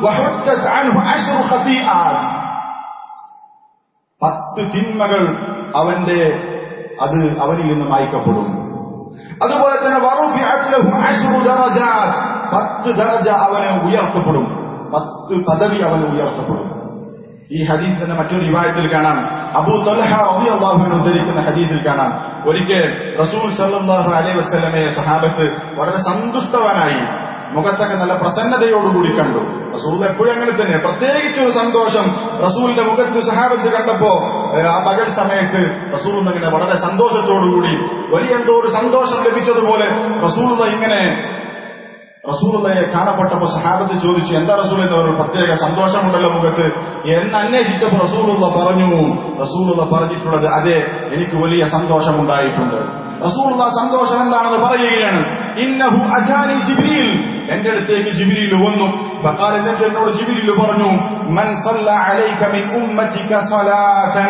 A: പത്ത് തിന്മകൾ അവന്റെ അത് അവനിൽ നിന്ന് മായ്ക്കപ്പെടും അതുപോലെ തന്നെ പത്ത് ദറജ അവന് ഉയർത്തപ്പെടും പത്ത് പദവി അവന് ഉയർത്തപ്പെടും ഈ ഹദീസിന്റെ മറ്റൊരു റിവായത്തിൽ കാണാം അബൂ തൊലഹ അള്ളാഹുവിന് ഉദ്ധരിക്കുന്ന ഹദീസിൽ കാണാം ഒരിക്കൽ റസൂൽ സല്ലാഹു അലൈഹി വസ്ലമയെ സഹാബത്ത് വളരെ സന്തുഷ്ടവാനായി മുഖത്തൊക്കെ നല്ല പ്രസന്നതയോടുകൂടി കണ്ടു റസൂൽ എപ്പോഴും അങ്ങനെ തന്നെ പ്രത്യേകിച്ച് ഒരു സന്തോഷം റസൂലിന്റെ മുഖത്ത് സഹാബത്ത് കണ്ടപ്പോ ഏഹ്, ആ പകൽ സമയത്ത് റസൂൽ ഇങ്ങനെ വളരെ സന്തോഷത്തോടുകൂടി വലിയ എന്തോ ഒരു സന്തോഷം ലഭിച്ചതുപോലെ റസൂൽ ഇങ്ങനെ റസൂലുള്ളയെ കാണപ്പെട്ടപ്പോൾ സഹാബത്ത് ചോദിച്ചു എന്താ റസൂൽ എന്ന് ഒരു പ്രത്യേക സന്തോഷമുണ്ടല്ലോ മുഖത്ത് എന്ന് അന്വേഷിച്ചപ്പോൾ റസൂലുള്ള പറഞ്ഞു റസൂലുള്ള പറഞ്ഞിട്ടുള്ളത് അതെ എനിക്ക് വലിയ സന്തോഷമുണ്ടായിട്ടുണ്ട് റസൂലുള്ള സന്തോഷം എന്താണെന്ന് പറയുകയാണ് ഇന്നഹു അജാനി ജിബ്രീൽ എന്റെ അടുത്തേക്ക് ജിബ്രീൽ വന്നു ഫഖാൽ എന്നിട്ട് എന്നോട് ജിബ്രീൽ പറഞ്ഞു മൻ സല്ല അലൈക മിൻ ഉമ്മതിക സ്വലാതൻ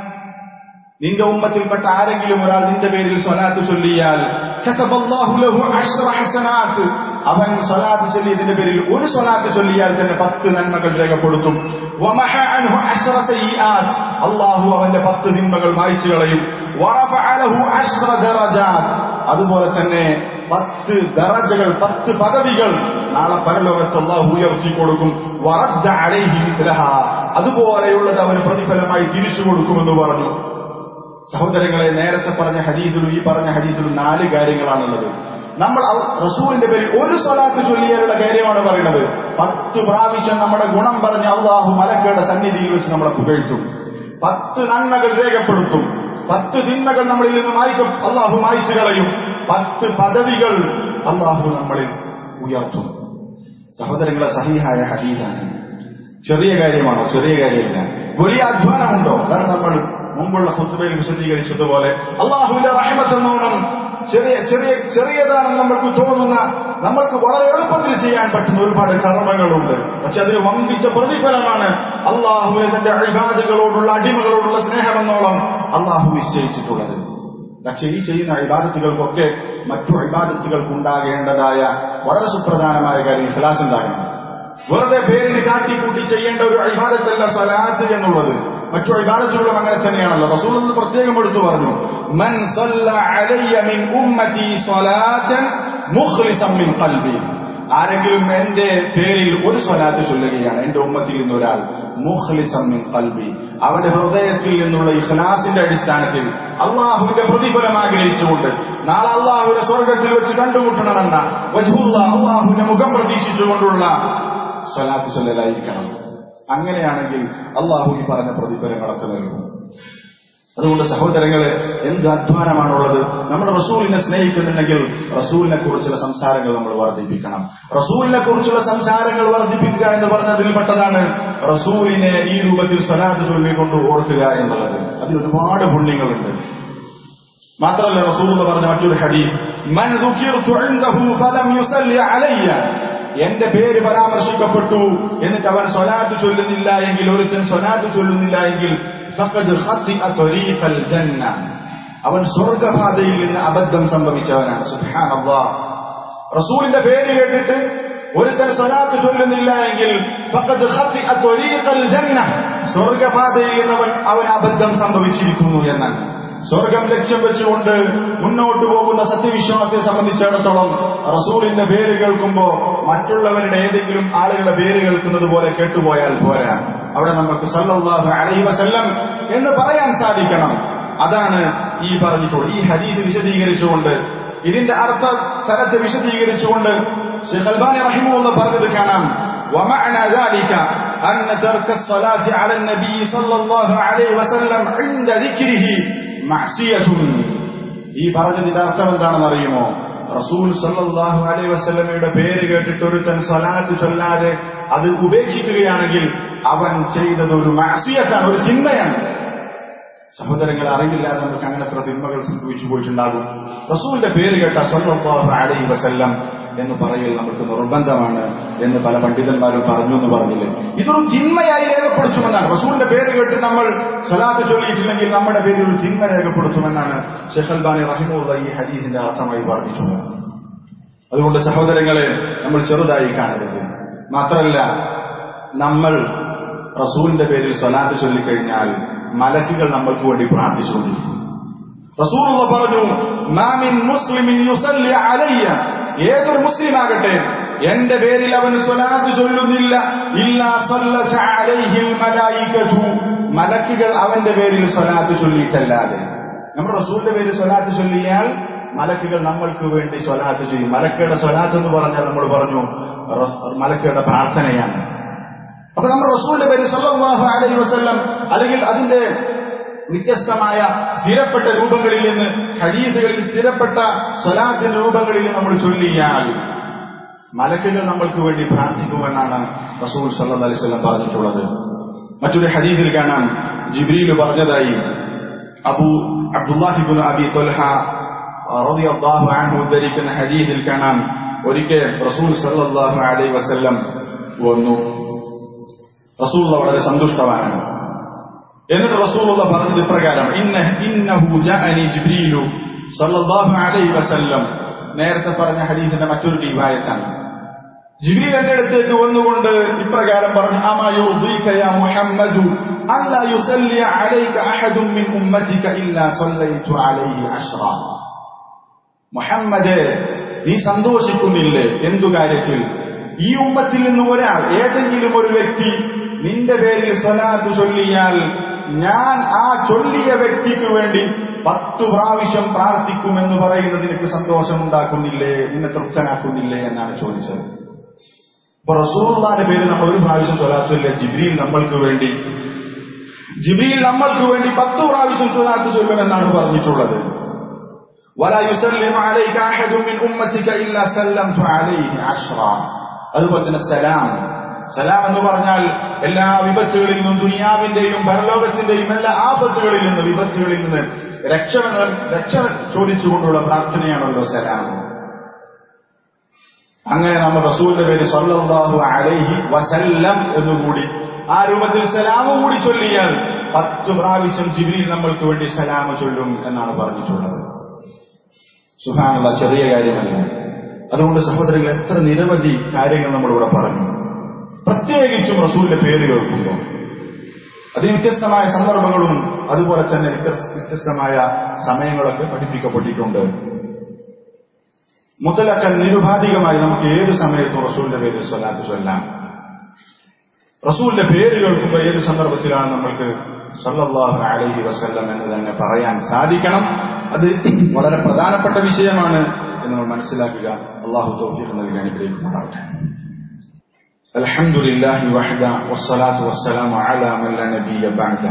A: നിന്റെ ഉമ്മത്തിൽപ്പെട്ട ആരെങ്കിലും ഒരാൾ നിന്റെ പേരിൽ സ്വലാത്ത് ചൊല്ലിയാൽ കതബല്ലാഹു ലഹു അശ്റ ഹസനാത്ത് അവൻ സ്വലാത്ത് ചൊല്ലിയതിന്റെ പേരിൽ ഒരു സ്വലാത്ത് ചൊല്ലിയാൽ തന്നെ പത്ത് നന്മകൾ രേഖപ്പെടുത്തും വമഹ അൻഹു അശ്റ സയ്യിആത്ത് അല്ലാഹു അവന്റെ പത്ത് തിന്മകൾ മായ്ച്ചു കളയും വറഫഅ ലഹു അശ്റ ദറജാത്ത് അതുപോലെ തന്നെ പത്ത് ദറജകൾ പത്ത് പദവികൾ നാളെ പരലോകത്ത് അള്ളാഹു ഉയർത്തി കൊടുക്കും വറദ്ദ അലൈഹി മിസ്ലഹ അതുപോലെയുള്ളത് അവന് പ്രതിഫലമായി തിരിച്ചു കൊടുക്കുമെന്ന് പറഞ്ഞു സഹോദരങ്ങളെ നേരത്തെ പറഞ്ഞ ഹദീസിലും ഈ പറഞ്ഞ ഹദീസിലും നാല് കാര്യങ്ങളാണുള്ളത് നമ്മൾ അൽ- റസൂലിന്റെ പേരിൽ ഒരു സ്വലാത്ത് ചൊല്ലിയാലുള്ള കാര്യമാണ് പറയുന്നത് പത്ത് പ്രാവശ്യം നമ്മുടെ ഗുണം പറഞ്ഞ് അള്ളാഹു മലക്കയുടെ സന്നിധിയിൽ വെച്ച് നമ്മളെ പുകഴ്ത്തും പത്ത് നന്മകൾ രേഖപ്പെടുത്തും പത്ത് തിന്മകൾ നമ്മളിൽ നിന്ന് മായ്ക്കും അള്ളാഹു മായ്ച്ചു കളയും പത്ത് പദവികൾ അള്ളാഹു നമ്മളിൽ ഉയർത്തും സഹോദരങ്ങളെ സഹിഹായ ഹദീദാണ് ചെറിയ കാര്യമാണോ ചെറിയ കാര്യമില്ല വലിയ അധ്വാനമുണ്ടോ അതാണ് നമ്മൾ മുമ്പുള്ള ഹുത്തുബയിൽ വിശദീകരിച്ചതുപോലെ അള്ളാഹുവിന്റെ റഹമത്തെന്നോണം ചെറിയ ചെറിയ ചെറിയതാണെന്ന് നമ്മൾക്ക് തോന്നുന്ന നമ്മൾക്ക് വളരെ എളുപ്പത്തിൽ ചെയ്യാൻ പറ്റുന്ന ഒരുപാട് കർമ്മങ്ങളുണ്ട് പക്ഷെ അതിന് വമ്പിച്ച പ്രതിഫലമാണ് അള്ളാഹുവിനെ തന്റെ അഴിബാദുകളോടുള്ള അടിമകളോടുള്ള സ്നേഹമെന്നോളം അള്ളാഹു നിശ്ചയിച്ചിട്ടുള്ളത് പക്ഷേ ഈ ചെയ്യുന്ന അഴിബാദത്തുകൾക്കൊക്കെ മറ്റു അഴിബാദത്തുകൾക്ക് ഉണ്ടാകേണ്ടതായ വളരെ സുപ്രധാനമായ കാര്യം ഇഖ്ലാസ് ഉണ്ടാകണം വെറുതെ പേരിന് കാട്ടിക്കൂട്ടി ചെയ്യേണ്ട ഒരു അഴിബാദത്തല്ല സ്വലാത്ത് എന്നുള്ളത് മറ്റു അഴിബാദത്തുകളും അങ്ങനെ തന്നെയാണല്ലോ റസൂൽ എന്ന് പ്രത്യേകം എടുത്തു പറഞ്ഞു മൻ സല്ല അലയ്യ മിൻ ഉമ്മതി സ്വലാത്തൻ മുഖ്ലിസൻ മിൻ ഖൽബി ആരെങ്കിലും എന്റെ പേരിൽ ഒരു സ്വലാത്ത് ചൊല്ലുകയാണ് എന്റെ ഉമ്മത്തിൽ നിന്ന് ഒരാൾ മുഖ്ലിസൻ മിൻ ഖൽബി അവന്റെ ഹൃദയത്തിൽ നിന്നുള്ള ഇഖ്ലാസിന്റെ അടിസ്ഥാനത്തിൽ അള്ളാഹുവിന്റെ പ്രതിഫലം ആഗ്രഹിച്ചുകൊണ്ട് നാളെ അള്ളാഹുവിന്റെ സ്വർഗത്തിൽ വെച്ച് കണ്ടുമുട്ടണമെന്ന വജുല്ല അള്ളാഹുവിന്റെ മുഖം പ്രതീക്ഷിച്ചുകൊണ്ടുള്ള സ്വലാത്ത് ചൊല്ലലായിരിക്കണം അങ്ങനെയാണെങ്കിൽ അള്ളാഹു ഈ പറഞ്ഞ പ്രതിഫലങ്ങളൊക്കെ നൽകും അതുകൊണ്ട് സഹോദരങ്ങളെ എന്ത് അധ്വാനമാണുള്ളത് നമ്മുടെ റസൂലിനെ സ്നേഹിക്കുന്നുണ്ടെങ്കിൽ റസൂലിനെ കുറിച്ചുള്ള സംസാരങ്ങൾ നമ്മൾ വർദ്ധിപ്പിക്കണം റസൂലിനെ കുറിച്ചുള്ള സംസാരങ്ങൾ വർദ്ധിപ്പിക്കുക എന്ന് പറഞ്ഞതിൽപ്പെട്ടതാണ് റസൂലിനെ ഈ രൂപത്തിൽ സ്വലാത്ത് ചൊല്ലിക്കൊണ്ട് ഓർക്കുക എന്നുള്ളത് അതിൽ ഒരുപാട് പുണ്യങ്ങളുണ്ട് മാത്രമല്ല റസൂൽ എന്ന് പറഞ്ഞ മറ്റൊരു ഹദീസ് മൻ ദുഖിർതു ഇൻദഹു ഫലം യുസല്ലി അലയ്യ എന്റെ പേര് പരാമർശിക്കപ്പെട്ടു എന്നിട്ട് അവൻ സ്വലാത്ത് ചൊല്ലുന്നില്ല എങ്കിൽ ഒരുത്തൻ സ്വലാത്ത് ചൊല്ലുന്നില്ല എങ്കിൽ ഫഖദ് ഖത്തിഅ ത്വരീഖൽ ജന്ന അവൻ സ്വർഗപാതയിൽ നിന്ന് അബദ്ധം സംഭവിച്ചവനാണ് സുബ്ഹാനല്ലാഹ് റസൂലിന്റെ പേര് കേട്ടിട്ട് ഒരുത്തൻ സ്വലാത്ത് ചൊല്ലുന്നില്ല എങ്കിൽ ഫഖദ് ഖത്തിഅ ത്വരീഖൽ ജന്ന സ്വർഗപാതയിൽ നിന്ന് അവൻ അവൻ അബദ്ധം സംഭവിച്ചിരിക്കുന്നു എന്നാണ് സ്വർഗം ലക്ഷ്യം വെച്ചുകൊണ്ട് മുന്നോട്ട് പോകുന്ന സത്യവിശ്വാസിയെ സംബന്ധിച്ചിടത്തോളം റസൂലിന്റെ പേര് കേൾക്കുമ്പോ മറ്റുള്ളവരുടെ ഏതെങ്കിലും ആളുകളുടെ പേര് കേൾക്കുന്നത് പോലെ കേട്ടുപോയാൽ പോരാ അവിടെ നമുക്ക് സല്ലല്ലാഹു അലൈഹി വസല്ലം എന്ന് പറയാൻ സാധിക്കണം അതാണ് ഈ പറഞ്ഞിട്ടുള്ളത് ഈ ഹദീസ് വിശദീകരിച്ചുകൊണ്ട് ഇതിന്റെ അർത്ഥ തലത്തെ വിശദീകരിച്ചുകൊണ്ട് ഷെയ്ഖ് അൽബാനി റഹിമുള്ള പറഞ്ഞത് കാണാം ومعنى ذلك أن ترك الصلاة على النبي صلى الله عليه وسلم عند ذكره മഅസിയത്തുൻ ഈ പറഞ്ഞതിന്റെ അർത്ഥം എന്താണെന്ന് അറിയുമോ റസൂൽ സല്ലല്ലാഹു അലൈഹി വസല്ലമയുടെ പേര് കേട്ടിട്ട് ഒരുത്തൻ സ്വലാത്ത് ചൊല്ലാതെ അത് ഉപേക്ഷിക്കുകയാണെങ്കിൽ അവൻ ചെയ്തത് ഒരു മഅസിയത്താണ് ഒരു ചിന്മയാണ് സഹോദരങ്ങളെ അറിവില്ലാതെ നമുക്ക് അങ്ങനെ എത്ര തിന്മകൾ സംഭവിച്ചു പോയിട്ടുണ്ടാകും റസൂലിന്റെ പേര് കേട്ട സല്ലല്ലാഹു അലൈഹി വസല്ലം എന്ന് പറയൽ നമുക്ക് നിർബന്ധമാണ് എന്ന് പല പണ്ഡിതന്മാരും പറഞ്ഞു എന്ന് പറഞ്ഞില്ലേ ഇതൊരു തിന്മയായി രേഖപ്പെടുത്തുമെന്നാണ് റസൂലിന്റെ പേര് കേട്ട് നമ്മൾ സ്വലാത്ത് ചൊല്ലിയിട്ടില്ലെങ്കിൽ നമ്മുടെ പേരിൽ ഒരു തിന്മ രേഖപ്പെടുത്തുമെന്നാണ് ഷെഖ് അൽബാനി റഹിമുള്ള ഈ ഹദീസിന്റെ അർത്ഥമായി പറഞ്ഞിട്ടുള്ളത് അതുകൊണ്ട് സഹോദരങ്ങളെ നമ്മൾ ചെറുതായി കാണരുത് മാത്രമല്ല നമ്മൾ റസൂലിന്റെ പേരിൽ സ്വലാത്ത് ചൊല്ലിക്കഴിഞ്ഞാൽ മലക്കുകൾ നമ്മൾക്ക് വേണ്ടി പ്രാർത്ഥിച്ചുകൊണ്ടിരിക്കും റസൂലുള്ള പറഞ്ഞു മാമിൻ മുസ്ലിമിൻ യുസല്ലി അലയ്യ ഏതൊരു മുസ്ലിം ആകട്ടെ എന്റെ പേരിൽ അവൻ സ്വലാത്ത് ചൊല്ലുന്നില്ല ഇല്ലാ സല്ലത അലൈഹിൽ മലായികതു മലക്കുകൾ അവന്റെ പേരിൽ സ്വലാത്ത് ചൊല്ലിയിട്ടല്ലാതെ നമ്മുടെ റസൂലിന്റെ പേരിൽ സ്വലാത്ത് ചൊല്ലിയാൽ മലക്കുകൾ നമ്മൾക്ക് വേണ്ടി സ്വലാത്ത് ചെയ്യും മലക്കയുടെ സ്വലാത്ത് എന്ന് പറഞ്ഞാൽ നമ്മൾ പറഞ്ഞു റ- മലക്കയുടെ പ്രാർത്ഥനയാണ് അപ്പൊ നമ്മുടെ റസൂലിന്റെ പേര് സല്ലല്ലാഹു അലൈഹി വസല്ലം അല്ലെങ്കിൽ അതിന്റെ വ്യത്യസ്തമായ സ്ഥിരപ്പെട്ട രൂപങ്ങളിൽ നിന്ന് ഹദീസുകളിൽ സ്ഥിരപ്പെട്ട സ്വലാത്തിന്റെ രൂപങ്ങളിൽ നമ്മൾ ചൊല്ലിയാൽ മലക്കുകൾ നമ്മൾക്ക് വേണ്ടി പ്രാർത്ഥിക്കുമെന്നാണ് റസൂൽ സല്ലല്ലാഹു അലൈഹി വസല്ലം പറഞ്ഞിട്ടുള്ളത് മറ്റൊരു ഹദീസിൽ കാണാം ജിബ്രീൽ പറഞ്ഞതായി അബു അബ്ദുല്ലാഹിബുൻ അബി തൊൽഹ റളിയല്ലാഹു അൻഹു ഉദ്ധരിക്കുന്ന ഹദീസിൽ കാണാം ഒരിക്കൽ റസൂൽ സല്ലല്ലാഹു അലൈഹി വസല്ലം വന്നു റസൂൽ വളരെ സന്തുഷ്ടവാനാണ് എന്നിട്ട് റസൂലുള്ള പറഞ്ഞത് ഇപ്രകാരം ഇന്ന ഇന്നഹു ജഅനി ജിബ്രീലു സല്ലല്ലാഹു അലൈഹി വസല്ലം നേരത്തെ പറഞ്ഞ ഹദീസിന്റെ മറ്റൊരു റിവായത്താണ് ജിബ്രീൽ എന്റെ അടുത്തേക്ക് വന്നുകൊണ്ട് ഇപ്രകാരം പറഞ്ഞു അമാ യുർദീക യാ മുഹമ്മദു അല്ലാ യുസല്ലി അലൈക അഹദും മിൻ ഉമ്മതിക ഇല്ലാ സല്ലൈതു അലൈഹി അശ്റ മുഹമ്മദേ നീ സന്തോഷിക്കുന്നില്ലേ എന്തു കാര്യത്തിൽ ഈ ഉമ്മത്തിൽ നിന്ന് ഒരാൾ ഏതെങ്കിലും ഒരു വ്യക്തി നിന്റെ പേരിൽ സ്വലാത്ത് ചൊല്ലിയാൽ ഞാൻ ആ ചൊല്ലിയ വ്യക്തിക്ക് വേണ്ടി പത്തു പ്രാവശ്യം പ്രാർത്ഥിക്കുമെന്ന് പറയുന്നത് നിനക്ക് സന്തോഷമുണ്ടാക്കുന്നില്ലേ നിന്നെ തൃപ്തനാക്കുന്നില്ലേ എന്നാണ് ചോദിച്ചത് അപ്പൊ റസൂർദാന്റെ പേര് നമ്മൾ ഒരു പ്രാവശ്യം സ്വലാത്തില്ല ജിബ്രീൽ നമ്മൾക്ക് വേണ്ടി ജിബ്രീൽ നമ്മൾക്ക് വേണ്ടി പത്തു പ്രാവശ്യം സ്വലാത്ത് ചൊല്ലുമെന്നാണ് പറഞ്ഞിട്ടുള്ളത് ولا يسلم عليك أحد من أمتك إلا سلمت عليه عشرا അതുപോലെ തന്നെ സലാം സലാം എന്ന് പറഞ്ഞാൽ എല്ലാ വിപത്തുകളിൽ നിന്നും ദുനിയാവിന്റെയും പരലോകത്തിന്റെയും എല്ലാ ആപത്തുകളിൽ നിന്ന് വിപത്തുകളിൽ നിന്ന് രക്ഷ രക്ഷ ചോദിച്ചുകൊണ്ടുള്ള പ്രാർത്ഥനയാണല്ലോ സലാം അങ്ങനെ നമ്മൾ റസൂലിന്റെ പേര് സല്ലല്ലാഹു അലൈഹി വസല്ലം എന്നുകൂടി ആ രൂപത്തിൽ സലാമും കൂടി ചൊല്ലിയാൽ പത്ത് പ്രാവശ്യം ജിബ്രീൽ നമ്മൾക്ക് വേണ്ടി സലാമ ചൊല്ലും എന്നാണ് പറഞ്ഞിട്ടുള്ളത് സുഹാനുള്ള ചെറിയ കാര്യമല്ല അതുകൊണ്ട് സഹോദരങ്ങൾ എത്ര നിരവധി കാര്യങ്ങൾ നമ്മളിവിടെ പറഞ്ഞു പ്രത്യേകിച്ചും റസൂലിന്റെ പേര് കേൾക്കുമ്പോൾ അതിന് വ്യത്യസ്തമായ സന്ദർഭങ്ങളും അതുപോലെ തന്നെ വ്യത്യസ്ത- വ്യത്യസ്തമായ സമയങ്ങളൊക്കെ പഠിപ്പിക്കപ്പെട്ടിട്ടുണ്ട് മുത്തലക്കൻ നിരുപാധികമായി നമുക്ക് ഏത് സമയത്തും റസൂലിന്റെ പേരിൽ സ്വലാത്ത് ചൊല്ലാം റസൂലിന്റെ പേര് കേൾക്കുമ്പോൾ ഏത് സന്ദർഭത്തിലാണ് നമ്മൾക്ക് സല്ലല്ലാഹു അലൈഹി വസല്ലം എന്ന് തന്നെ പറയാൻ സാധിക്കണം അത് വളരെ പ്രധാനപ്പെട്ട വിഷയമാണ് എന്ന് നമ്മൾ മനസ്സിലാക്കുക അള്ളാഹു തൗഫീഖ് നൽകി അനുഗ്രഹിക്കുമാറാവട്ടെ الحمد لله وحده والصلاة والسلام على من لا نبي بعده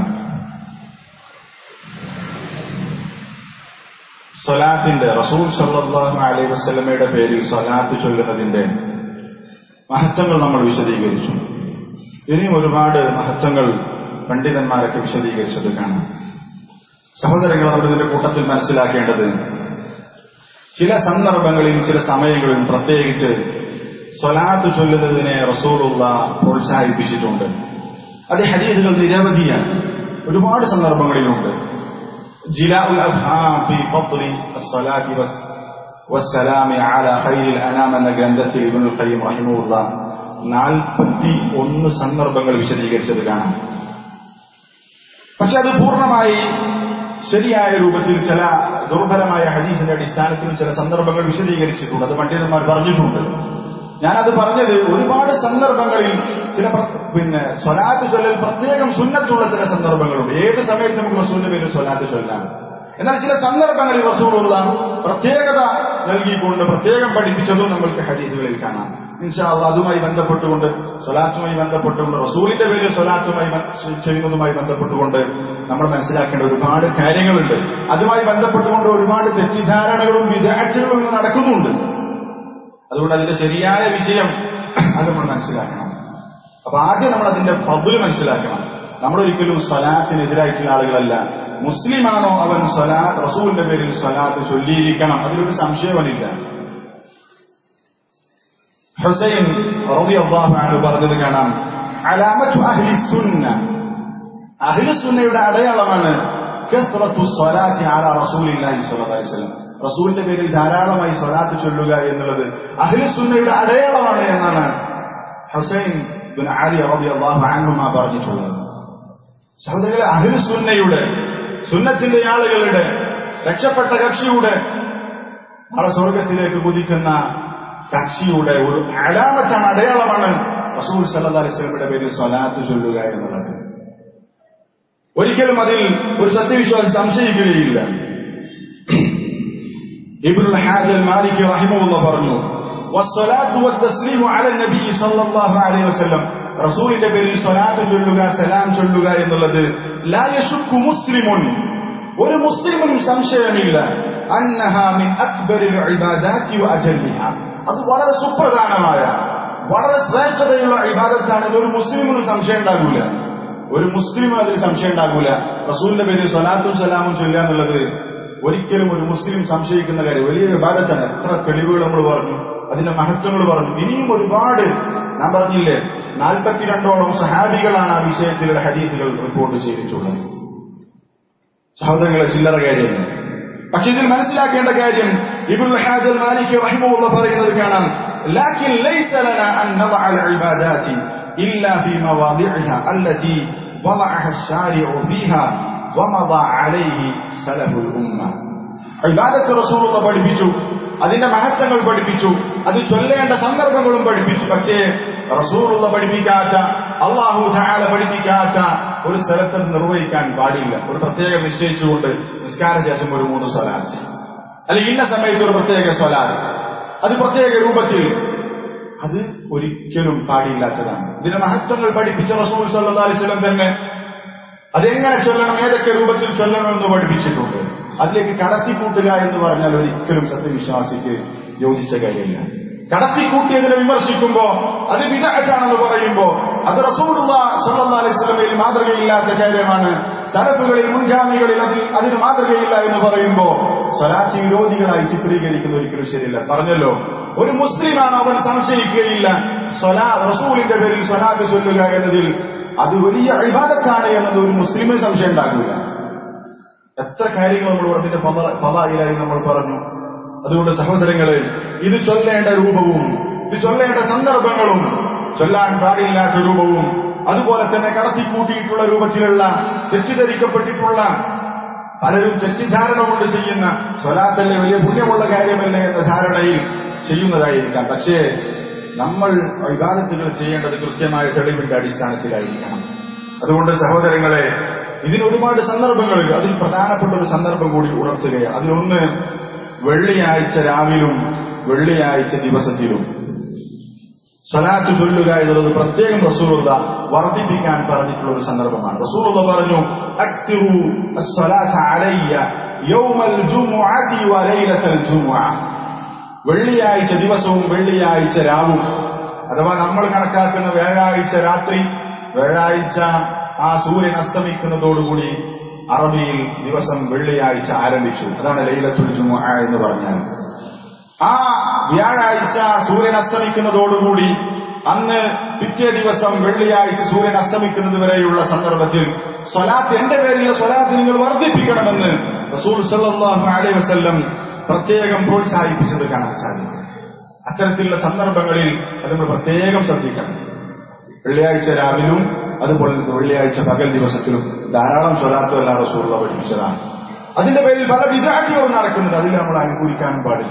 A: സ്വലാത്തിന്റെ റസൂൽ സല്ലല്ലാഹു അലൈഹി വസല്ലമയുടെ പേരിൽ സ്വലാത്ത് ചൊല്ലുന്നതിന്റെ മഹത്വങ്ങൾ നമ്മൾ വിശദീകരിച്ചു ഇനിയും ഒരുപാട് മഹത്വങ്ങൾ പണ്ഡിതന്മാരൊക്കെ വിശദീകരിച്ചത് കാണാം സഹോദരങ്ങൾ നമ്മൾ ഇതിന്റെ കൂട്ടത്തിൽ മനസ്സിലാക്കേണ്ടത് ചില സന്ദർഭങ്ങളിൽ ചില സമയങ്ങളിൽ പ്രത്യേകിച്ച് സ്വലാത്ത് ചൊല്ലുന്നതിനെ റസൂലുള്ള പ്രോത്സാഹിപ്പിച്ചിട്ടുണ്ട് അത് ഹദീസുകൾ നിരവധിയാണ് ഒരുപാട് സന്ദർഭങ്ങളിലുണ്ട് ജിലാഉൽ അഫ്ഹാം ഫി ഫദ്ലി അസ്സലാത്തി വസ് വസ്സലാമി അലാ ഖൈരിൽ അനാം എന്ന ഗ്രന്ഥത്തിൽ ഇബ്നുൽ ഖയ്യിം റഹിമഹുള്ള നാൽപ്പത്തി ഒന്ന് സന്ദർഭങ്ങൾ വിശദീകരിച്ചത് കാണാം പക്ഷെ അത് പൂർണ്ണമായി ശരിയായ രൂപത്തിൽ ചില ദുർബലമായ ഹദീസിന്റെ അടിസ്ഥാനത്തിൽ ചില സന്ദർഭങ്ങൾ വിശദീകരിച്ചിട്ടുണ്ട് അത് പണ്ഡിതന്മാർ പറഞ്ഞിട്ടുണ്ട് ഞാനത് പറഞ്ഞത് ഒരുപാട് സന്ദർഭങ്ങളിൽ ചില പ്ര- പിന്നെ സ്വലാത്ത് ചൊല്ലൽ പ്രത്യേകം സുന്നത്തുള്ള ചില സന്ദർഭങ്ങളുണ്ട് ഏത് സമയത്ത് നമുക്ക് റസൂലിന്റെ പേര് സ്വലാത്ത് ചൊല്ലാം എന്നാൽ ചില സന്ദർഭങ്ങളിൽ റസൂലുള്ള പ്രത്യേകത നൽകിക്കൊണ്ട് പ്രത്യേകം പഠിപ്പിച്ചതും നമ്മൾക്ക് ഹദീസുകളിൽ കാണാം ഇൻഷാ അള്ളാഹ് അതുമായി ബന്ധപ്പെട്ടുകൊണ്ട് സ്വലാത്തുമായി ബന്ധപ്പെട്ടുകൊണ്ട് റസൂലിന്റെ പേര് സ്വലാത്തുമായി ബ- ചെയ്യുന്നതുമായി ബന്ധപ്പെട്ടുകൊണ്ട് നമ്മൾ മനസ്സിലാക്കേണ്ട ഒരുപാട് കാര്യങ്ങളുണ്ട് അതുമായി ബന്ധപ്പെട്ടുകൊണ്ട് ഒരുപാട് തെറ്റിദ്ധാരണകളും വിചാരണകളും ഇന്ന് നടക്കുന്നുണ്ട് അതുകൊണ്ട് അതിന്റെ ശരിയായ വിഷയം അത് നമ്മൾ മനസ്സിലാക്കണം അപ്പൊ ആദ്യം നമ്മൾ അതിന്റെ ഫضല് മനസ്സിലാക്കണം നമ്മളൊരിക്കലും സ്വലാത്തിനെതിരായിട്ടുള്ള ആളുകളല്ല മുസ്ലിമാണോ അവൻ സ്വലാ റസൂലിന്റെ പേരിൽ സ്വലാത്ത് ചൊല്ലിയിരിക്കണം അതിലൊരു സംശയവനില്ല ഹുസൈൻ റളിയല്ലാഹു അൻഹു പറഞ്ഞത് കാണാം അലാമത്തു അഹ്ലി സുന്ന അഹ്ലി സുന്നയുടെ അടയാളമാണ് കസ്റത്തു സ്വലാത്തി അലാ റസൂലില്ലാഹി സ്വല്ലല്ലാഹു അലൈഹി വസല്ലം റസൂലിന്റെ പേരിൽ ധാരാളമായി സ്വലാത്ത് ചൊല്ലുക എന്നുള്ളത് അഹ്ലി സുന്നയുടെ അടയാളമാണ് എന്നാണ് ഹുസൈൻ ബിൻ അലി റളിയല്ലാഹു അൻഹുമ പറഞ്ഞിട്ടുള്ളത് സഹോദരങ്ങളെ അഹ്ലി സുന്നയുടെ സുന്നത്തിന്റെ ആളുകളുടെ രക്ഷപ്പെട്ട കക്ഷിയുടെ നാളെ സ്വർഗത്തിലേക്ക് കുതിക്കുന്ന കക്ഷിയുടെ ഒരു അലാമറ്റാണ് അടയാളമാണ് റസൂൽ സല്ലാ അലിസ്ലമിയുടെ പേരിൽ സ്വലാത്ത് ചൊല്ലുക എന്നുള്ളത് ഒരിക്കലും അതിൽ ഒരു സത്യവിശ്വാസം സംശയിക്കുകയില്ല ഇബ്നുൽ ഹാജൽ മാലിക് റഹിമഹുള്ള പറഞ്ഞു വസ്സലാത്തു വത്തസ്ലീമു അല നബി സല്ലല്ലാഹു അലൈഹി വസല്ലം റസൂലിന്റെ പേരിൽ സ്വലാത്ത് ചൊല്ലുക സലാം ചൊല്ലുക എന്നുള്ളത് ലാ യശുക്കു മുസ്ലിമുൻ ഒരു മുസ്ലിമിനും സംശയമില്ല അന്നഹ മിൻ അക്ബറിൽ ഇബാദാത്തി വഅജല്ലിഹ അത് വളരെ സുപ്രധാനമായ വളരെ ശ്രേഷ്ഠതയുള്ള ഇബാദത്താണെങ്കിൽ ഒരു മുസ്ലിമിനും സംശയം ഉണ്ടാകൂല ഒരു മുസ്ലിം അതിൽ സംശയം ഉണ്ടാകൂല റസൂലിന്റെ പേരിൽ സ്വലാത്തും സലാമും ചൊല്ലുക എന്നുള്ളത് ഒരിക്കലും ഒരു മുസ്ലിം സംശയിക്കുന്ന കാര്യം വലിയ വിഭാഗത്താണ് എത്ര തെളിവുകൾ നമ്മൾ പറഞ്ഞു അതിന്റെ മഹത്വങ്ങൾ പറഞ്ഞു ഇനിയും ഒരുപാട് ഞാൻ പറഞ്ഞില്ലേ നാൽപ്പത്തിരണ്ടോളം സഹാബികളാണ് ആ വിഷയത്തിലുള്ള ഹദീത്തുകൾ റിപ്പോർട്ട് ചെയ്തിട്ടുള്ളത് സഹോദരങ്ങളെ ചില്ലറ കാര്യമല്ല പക്ഷെ ഇതിൽ മനസ്സിലാക്കേണ്ട കാര്യം ഇബുൽ ഹാജൽ മാലിക് റഹിമുള്ള പറയുന്നത് കാണാം لكن ليس لنا أن نضع العبادات إلا في مواضعها التي وضعها الشارع فيها ومضى عليه سلف الأمة عبادة رسول الله പഠിപ്പിച്ചു അതിന്റെ മഹത്വങ്ങൾ പഠിപ്പിച്ചു അത് ചൊല്ലേണ്ട സന്ദർഭങ്ങളും പഠിപ്പിച്ചു പക്ഷേ റസൂലുള്ള പഠിപ്പിക്കാത്ത അള്ളാഹു ധാല പഠിപ്പിക്കാത്ത ഒരു സ്ഥലത്ത് നിർവഹിക്കാൻ പാടില്ല ഒരു പ്രത്യേകം നിശ്ചയിച്ചുകൊണ്ട് നിസ്കാര ശേഷം ഒരു മൂന്ന് സ്വലാത്ത് അല്ലെങ്കിൽ ഇന്ന സമയത്ത് ഒരു പ്രത്യേക സ്വലാത്ത് അത് പ്രത്യേക രൂപത്തിൽ അത് ഒരിക്കലും പാടില്ലാത്തതാണ് ഇതിന്റെ മഹത്വങ്ങൾ പഠിപ്പിച്ച റസൂൽ സല്ലാ അലിസ്ലം തന്നെ അതെങ്ങനെ ചൊല്ലണം ഏതൊക്കെ രൂപത്തിൽ ചൊല്ലണം എന്ന് പഠിപ്പിച്ചിട്ടുണ്ട് അതിലേക്ക് കടത്തിക്കൂട്ടുക എന്ന് പറഞ്ഞാൽ ഒരിക്കലും സത്യവിശ്വാസിക്ക് യോജിച്ച കാര്യമില്ല കടത്തിക്കൂട്ടിയതിനെ വിമർശിക്കുമ്പോ അത് വിദഗ്ധാണെന്ന് പറയുമ്പോ അത് റസൂലുള്ള സല്ലാ അലൈസ്ലമയിൽ മാതൃകയില്ലാത്ത കാര്യമാണ് സരഫുകളിൽ മുൻഗാമികളിൽ അതിൽ അതിന് മാതൃകയില്ല എന്ന് പറയുമ്പോ സ്വലാറ്റ് വിരോധികളായി ചിത്രീകരിക്കുന്ന ഒരിക്കലും ശരിയല്ല പറഞ്ഞല്ലോ ഒരു മുസ്ലിമാണ് അവൻ സംശയിക്കുകയില്ല സ്വലാ റസൂലിന്റെ പേരിൽ സ്വലാത്ത് ചൊല്ലുക എന്നതിൽ അത് വലിയ അഭിവാദത്താണ് എന്നത് ഒരു മുസ്ലിമിന് സംശയം ഉണ്ടാകില്ല എത്ര കാര്യങ്ങൾ നമ്മൾ അതിന്റെ ഫലായിലായി നമ്മൾ പറഞ്ഞു അതുകൊണ്ട് സഹോദരങ്ങളെ ഇത് ചൊല്ലേണ്ട രൂപവും ഇത് ചൊല്ലേണ്ട സന്ദർഭങ്ങളും ചൊല്ലാൻ പാടില്ലാത്ത രൂപവും അതുപോലെ തന്നെ കടത്തിക്കൂട്ടിയിട്ടുള്ള രൂപത്തിലുള്ള തെറ്റിദ്ധരിക്കപ്പെട്ടിട്ടുള്ള പലരും തെറ്റിദ്ധാരണ കൊണ്ട് ചെയ്യുന്ന സ്വലാത്തല്ലേ വലിയ പുണ്യമുള്ള കാര്യമല്ലേ എന്ന ധാരണയിൽ ചെയ്യുന്നതായിരിക്കാം പക്ഷേ നമ്മൾ വിവാദത്തുകൾ ചെയ്യേണ്ടത് കൃത്യമായ തെളിവിന്റെ അടിസ്ഥാനത്തിലായിരിക്കണം അതുകൊണ്ട് സഹോദരങ്ങളെ ഇതിന് ഒരുപാട് സന്ദർഭങ്ങളിൽ അതിൽ പ്രധാനപ്പെട്ട ഒരു സന്ദർഭം കൂടി ഉണർത്തുകയാണ് അതിലൊന്ന് വെള്ളിയാഴ്ച രാവിലും വെള്ളിയാഴ്ച ദിവസത്തിലും സ്വലാത്ത് ചൊല്ലുക എന്നുള്ളത് പ്രത്യേകം റസൂലുള്ള വർദ്ധിപ്പിക്കാൻ പറഞ്ഞിട്ടുള്ള ഒരു സന്ദർഭമാണ് റസൂലുള്ള പറഞ്ഞു അക്തിറു അസ്സലാത്ത അലയ്യ യൗമൽ ജുമുഅതി വലൈലത്തൽ ജുമുഅ വെള്ളിയാഴ്ച ദിവസവും വെള്ളിയാഴ്ച രാവും അഥവാ നമ്മൾ കണക്കാക്കുന്ന വ്യാഴാഴ്ച രാത്രി വ്യാഴാഴ്ച ആ സൂര്യൻ അസ്തമിക്കുന്നതോടുകൂടി അറബിയിൽ ദിവസം വെള്ളിയാഴ്ച ആരംഭിച്ചു അതാണ് ലൈലത്തുൽ ജുമുഅ എന്ന് പറഞ്ഞാൽ ആ വ്യാഴാഴ്ച സൂര്യൻ അസ്തമിക്കുന്നതോടുകൂടി അന്ന് പിറ്റേ ദിവസം വെള്ളിയാഴ്ച സൂര്യൻ അസ്തമിക്കുന്നത് വരെയുള്ള സന്ദർഭത്തിൽ സ്വലാത്ത് എന്റെ പേരിലുള്ള സ്വലാത്ത് നിങ്ങൾ വർദ്ധിപ്പിക്കണമെന്ന് റസൂൽ സല്ലാഹു അലൈ വസ്ല്ലം പ്രത്യേകം പ്രോത്സാഹിപ്പിച്ചത് കാണാൻ സാധിക്കും അത്തരത്തിലുള്ള സന്ദർഭങ്ങളിൽ അത് നമ്മൾ പ്രത്യേകം ശ്രദ്ധിക്കണം വെള്ളിയാഴ്ച രാവിലും അതുപോലെ തന്നെ വെള്ളിയാഴ്ച പകൽ ദിവസത്തിലും ധാരാളം സ്വലാത്തുമല്ല റസൂള്ള പഠിപ്പിച്ചതാണ് അതിന്റെ പേരിൽ പല വിദ്യാർത്ഥികളും നടക്കുന്നുണ്ട് അതിൽ നമ്മൾ അനുകൂലിക്കാനും പാടില്ല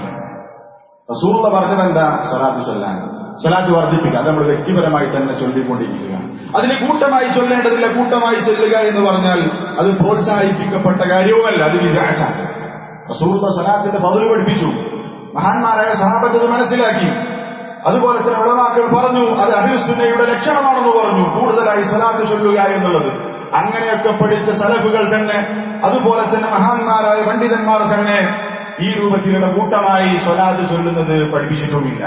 A: റസൂള്ള പറഞ്ഞത് എന്താ സ്വലാത്ത് ചൊല്ലാൻ സ്വലാത്ത് വർദ്ധിപ്പിക്കുക അത് നമ്മൾ വ്യക്തിപരമായി തന്നെ ചൊല്ലിക്കൊണ്ടിരിക്കുക അതിന് കൂട്ടമായി ചൊല്ലേണ്ടതില്ല കൂട്ടമായി ചൊല്ലുക എന്ന് പറഞ്ഞാൽ അത് പ്രോത്സാഹിപ്പിക്കപ്പെട്ട കാര്യവുമല്ല അത് വിചാരിച്ചാണ് റസൂള്ള സ്വലാത്തിന്റെ പതിവ് പഠിപ്പിച്ചു മഹാന്മാരായ സഹാബത്ത് മനസ്സിലാക്കി അതുപോലെ തന്നെ ഉളമാക്കൾ പറഞ്ഞു അത് അഹിസുന്നയുടെ ലക്ഷണമാണെന്ന് പറഞ്ഞു കൂടുതലായി സ്വലാത്ത് ചൊല്ലുക എന്നുള്ളത് അങ്ങനെയൊക്കെ പഠിച്ച സലഫുകൾ തന്നെ അതുപോലെ തന്നെ മഹാന്മാരായ പണ്ഡിതന്മാർ തന്നെ ഈ രൂപത്തിലുള്ള കൂട്ടമായി സ്വലാത്ത് ചൊല്ലുന്നത് പഠിപ്പിച്ചിട്ടുമില്ല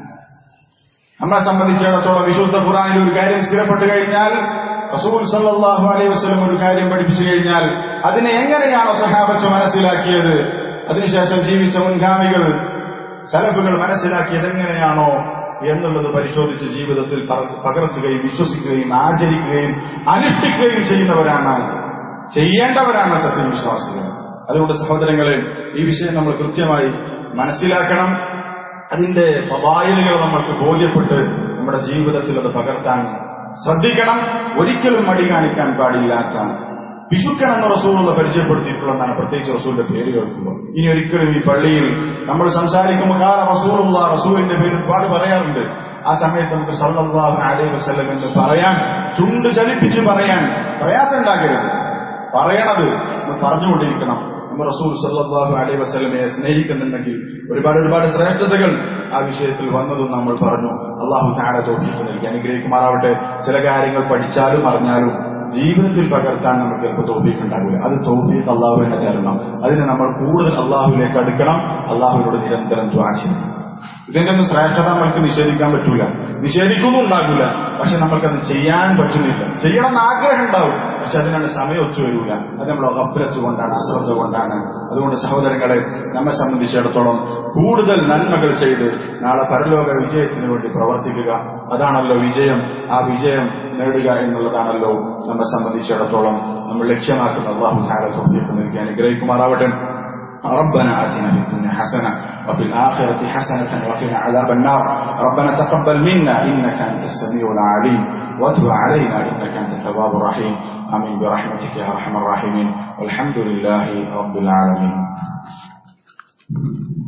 A: നമ്മളെ സംബന്ധിച്ചിടത്തോളം വിശുദ്ധ ഖുറാനിൽ ഒരു കാര്യം സ്ഥിരപ്പെട്ടു കഴിഞ്ഞാൽ റസൂൽ സല്ലാഹു അലൈഹി വസ്ലം ഒരു കാര്യം പഠിപ്പിച്ചു കഴിഞ്ഞാൽ അതിനെ എങ്ങനെയാണോ സഹാബത്ത് മനസ്സിലാക്കിയത് അതിനുശേഷം ജീവിച്ച മുൻഗാമികൾ സലഫുകൾ മനസ്സിലാക്കിയത് എങ്ങനെയാണോ എന്നുള്ളത് പരിശോധിച്ച് ജീവിതത്തിൽ പകർത്തുകയും വിശ്വസിക്കുകയും ആചരിക്കുകയും അനുഷ്ഠിക്കുകയും ചെയ്യുന്നവരാണ് ചെയ്യേണ്ടവരാണ് സത്യവിശ്വാസികൾ അതുകൊണ്ട് സഹോദരങ്ങളെ ഈ വിഷയം നമ്മൾ കൃത്യമായി മനസ്സിലാക്കണം അതിന്റെ പവായലുകൾ നമ്മൾക്ക് ബോധ്യപ്പെട്ട് നമ്മുടെ ജീവിതത്തിൽ അത് പകർത്താൻ ശ്രദ്ധിക്കണം ഒരിക്കലും മടി കാണിക്കാൻ പാടില്ലാത്ത പിശുക്കൻ എന്ന റസൂലുള്ള പരിചയപ്പെടുത്തിയിട്ടുള്ളതാണ് പ്രത്യേകിച്ച് റസൂലിന്റെ പേര് കേൾക്കുമ്പോൾ ഇനി ഒരിക്കലും ഈ പള്ളിയിൽ നമ്മൾ സംസാരിക്കുമ്പോൾ കാല റസൂലുള്ള റസൂലിന്റെ പേര് ഒരുപാട് പറയാറുണ്ട് ആ സമയത്ത് നമുക്ക് സല്ലല്ലാഹു അലൈഹി വസല്ലം എന്ന് പറയാൻ ചുണ്ട് ചലിപ്പിച്ച് പറയാൻ പ്രയാസം ഉണ്ടാക്കരുത് പറയണത് നമ്മൾ പറഞ്ഞുകൊണ്ടിരിക്കണം നമ്മൾ റസൂൽ സല്ലല്ലാഹു അലൈഹി വസല്ലമയെ സ്നേഹിക്കുന്നുണ്ടെങ്കിൽ ഒരുപാട് ഒരുപാട് ശ്രേഷ്ഠതകൾ ആ വിഷയത്തിൽ വന്നതും നമ്മൾ പറഞ്ഞു അള്ളാഹു താഴ തോഫീക്ക് നൽകി അനുഗ്രഹിക്കുമാറാവട്ടെ ചില കാര്യങ്ങൾ പഠിച്ചാലും അറിഞ്ഞാലും ജീവിതത്തിൽ പകർത്താൻ നമുക്ക് ചിലപ്പോൾ തോഫീക്ക് ഉണ്ടാകില്ല അത് തോഫീക്ക് അള്ളാഹു തന്നെ തരണം അതിന് നമ്മൾ കൂടുതൽ അള്ളാഹുവിലേക്ക് അടുക്കണം അള്ളാഹുവിനോട് നിരന്തരം ദ്വാചിക്കണം ഇതിന്റെ ഒന്നും ശ്രേഷ്ഠത നമ്മൾക്ക് നിഷേധിക്കാൻ പറ്റൂല നിഷേധിക്കൊന്നും ഉണ്ടാകില്ല പക്ഷെ നമ്മൾക്കത് ചെയ്യാൻ പറ്റുന്നില്ല ചെയ്യണം എന്ന് ആഗ്രഹം ഉണ്ടാവും പക്ഷെ അതിനുള്ള സമയം ഒച്ചു വരില്ല അത് നമ്മൾ അഫ്രത്ത് കൊണ്ടാണ് അശ്രദ്ധ കൊണ്ടാണ് അതുകൊണ്ട് സഹോദരങ്ങളെ നമ്മെ സംബന്ധിച്ചിടത്തോളം കൂടുതൽ നന്മകൾ ചെയ്ത് നാളെ പരലോക വിജയത്തിന് വേണ്ടി പ്രവർത്തിക്കുക അതാണല്ലോ വിജയം ആ വിജയം നേടുക എന്നുള്ളതാണല്ലോ നമ്മെ സംബന്ധിച്ചിടത്തോളം നമ്മൾ ലക്ഷ്യമാക്കുന്ന അള്ളാഹു താര തോഫിയൊക്കെ നൽകി അനുഗ്രഹിക്കുമാറാവട്ടെ ربنا آتنا في الدنيا حسنة وفي الآخرة حسنة وقنا عذاب النار ربنا تقبل منا إنك أنت السميع العليم واتب علينا إنك أنت التواب الرحيم آمين برحمتك يا أرحم الراحمين والحمد لله رب العالمين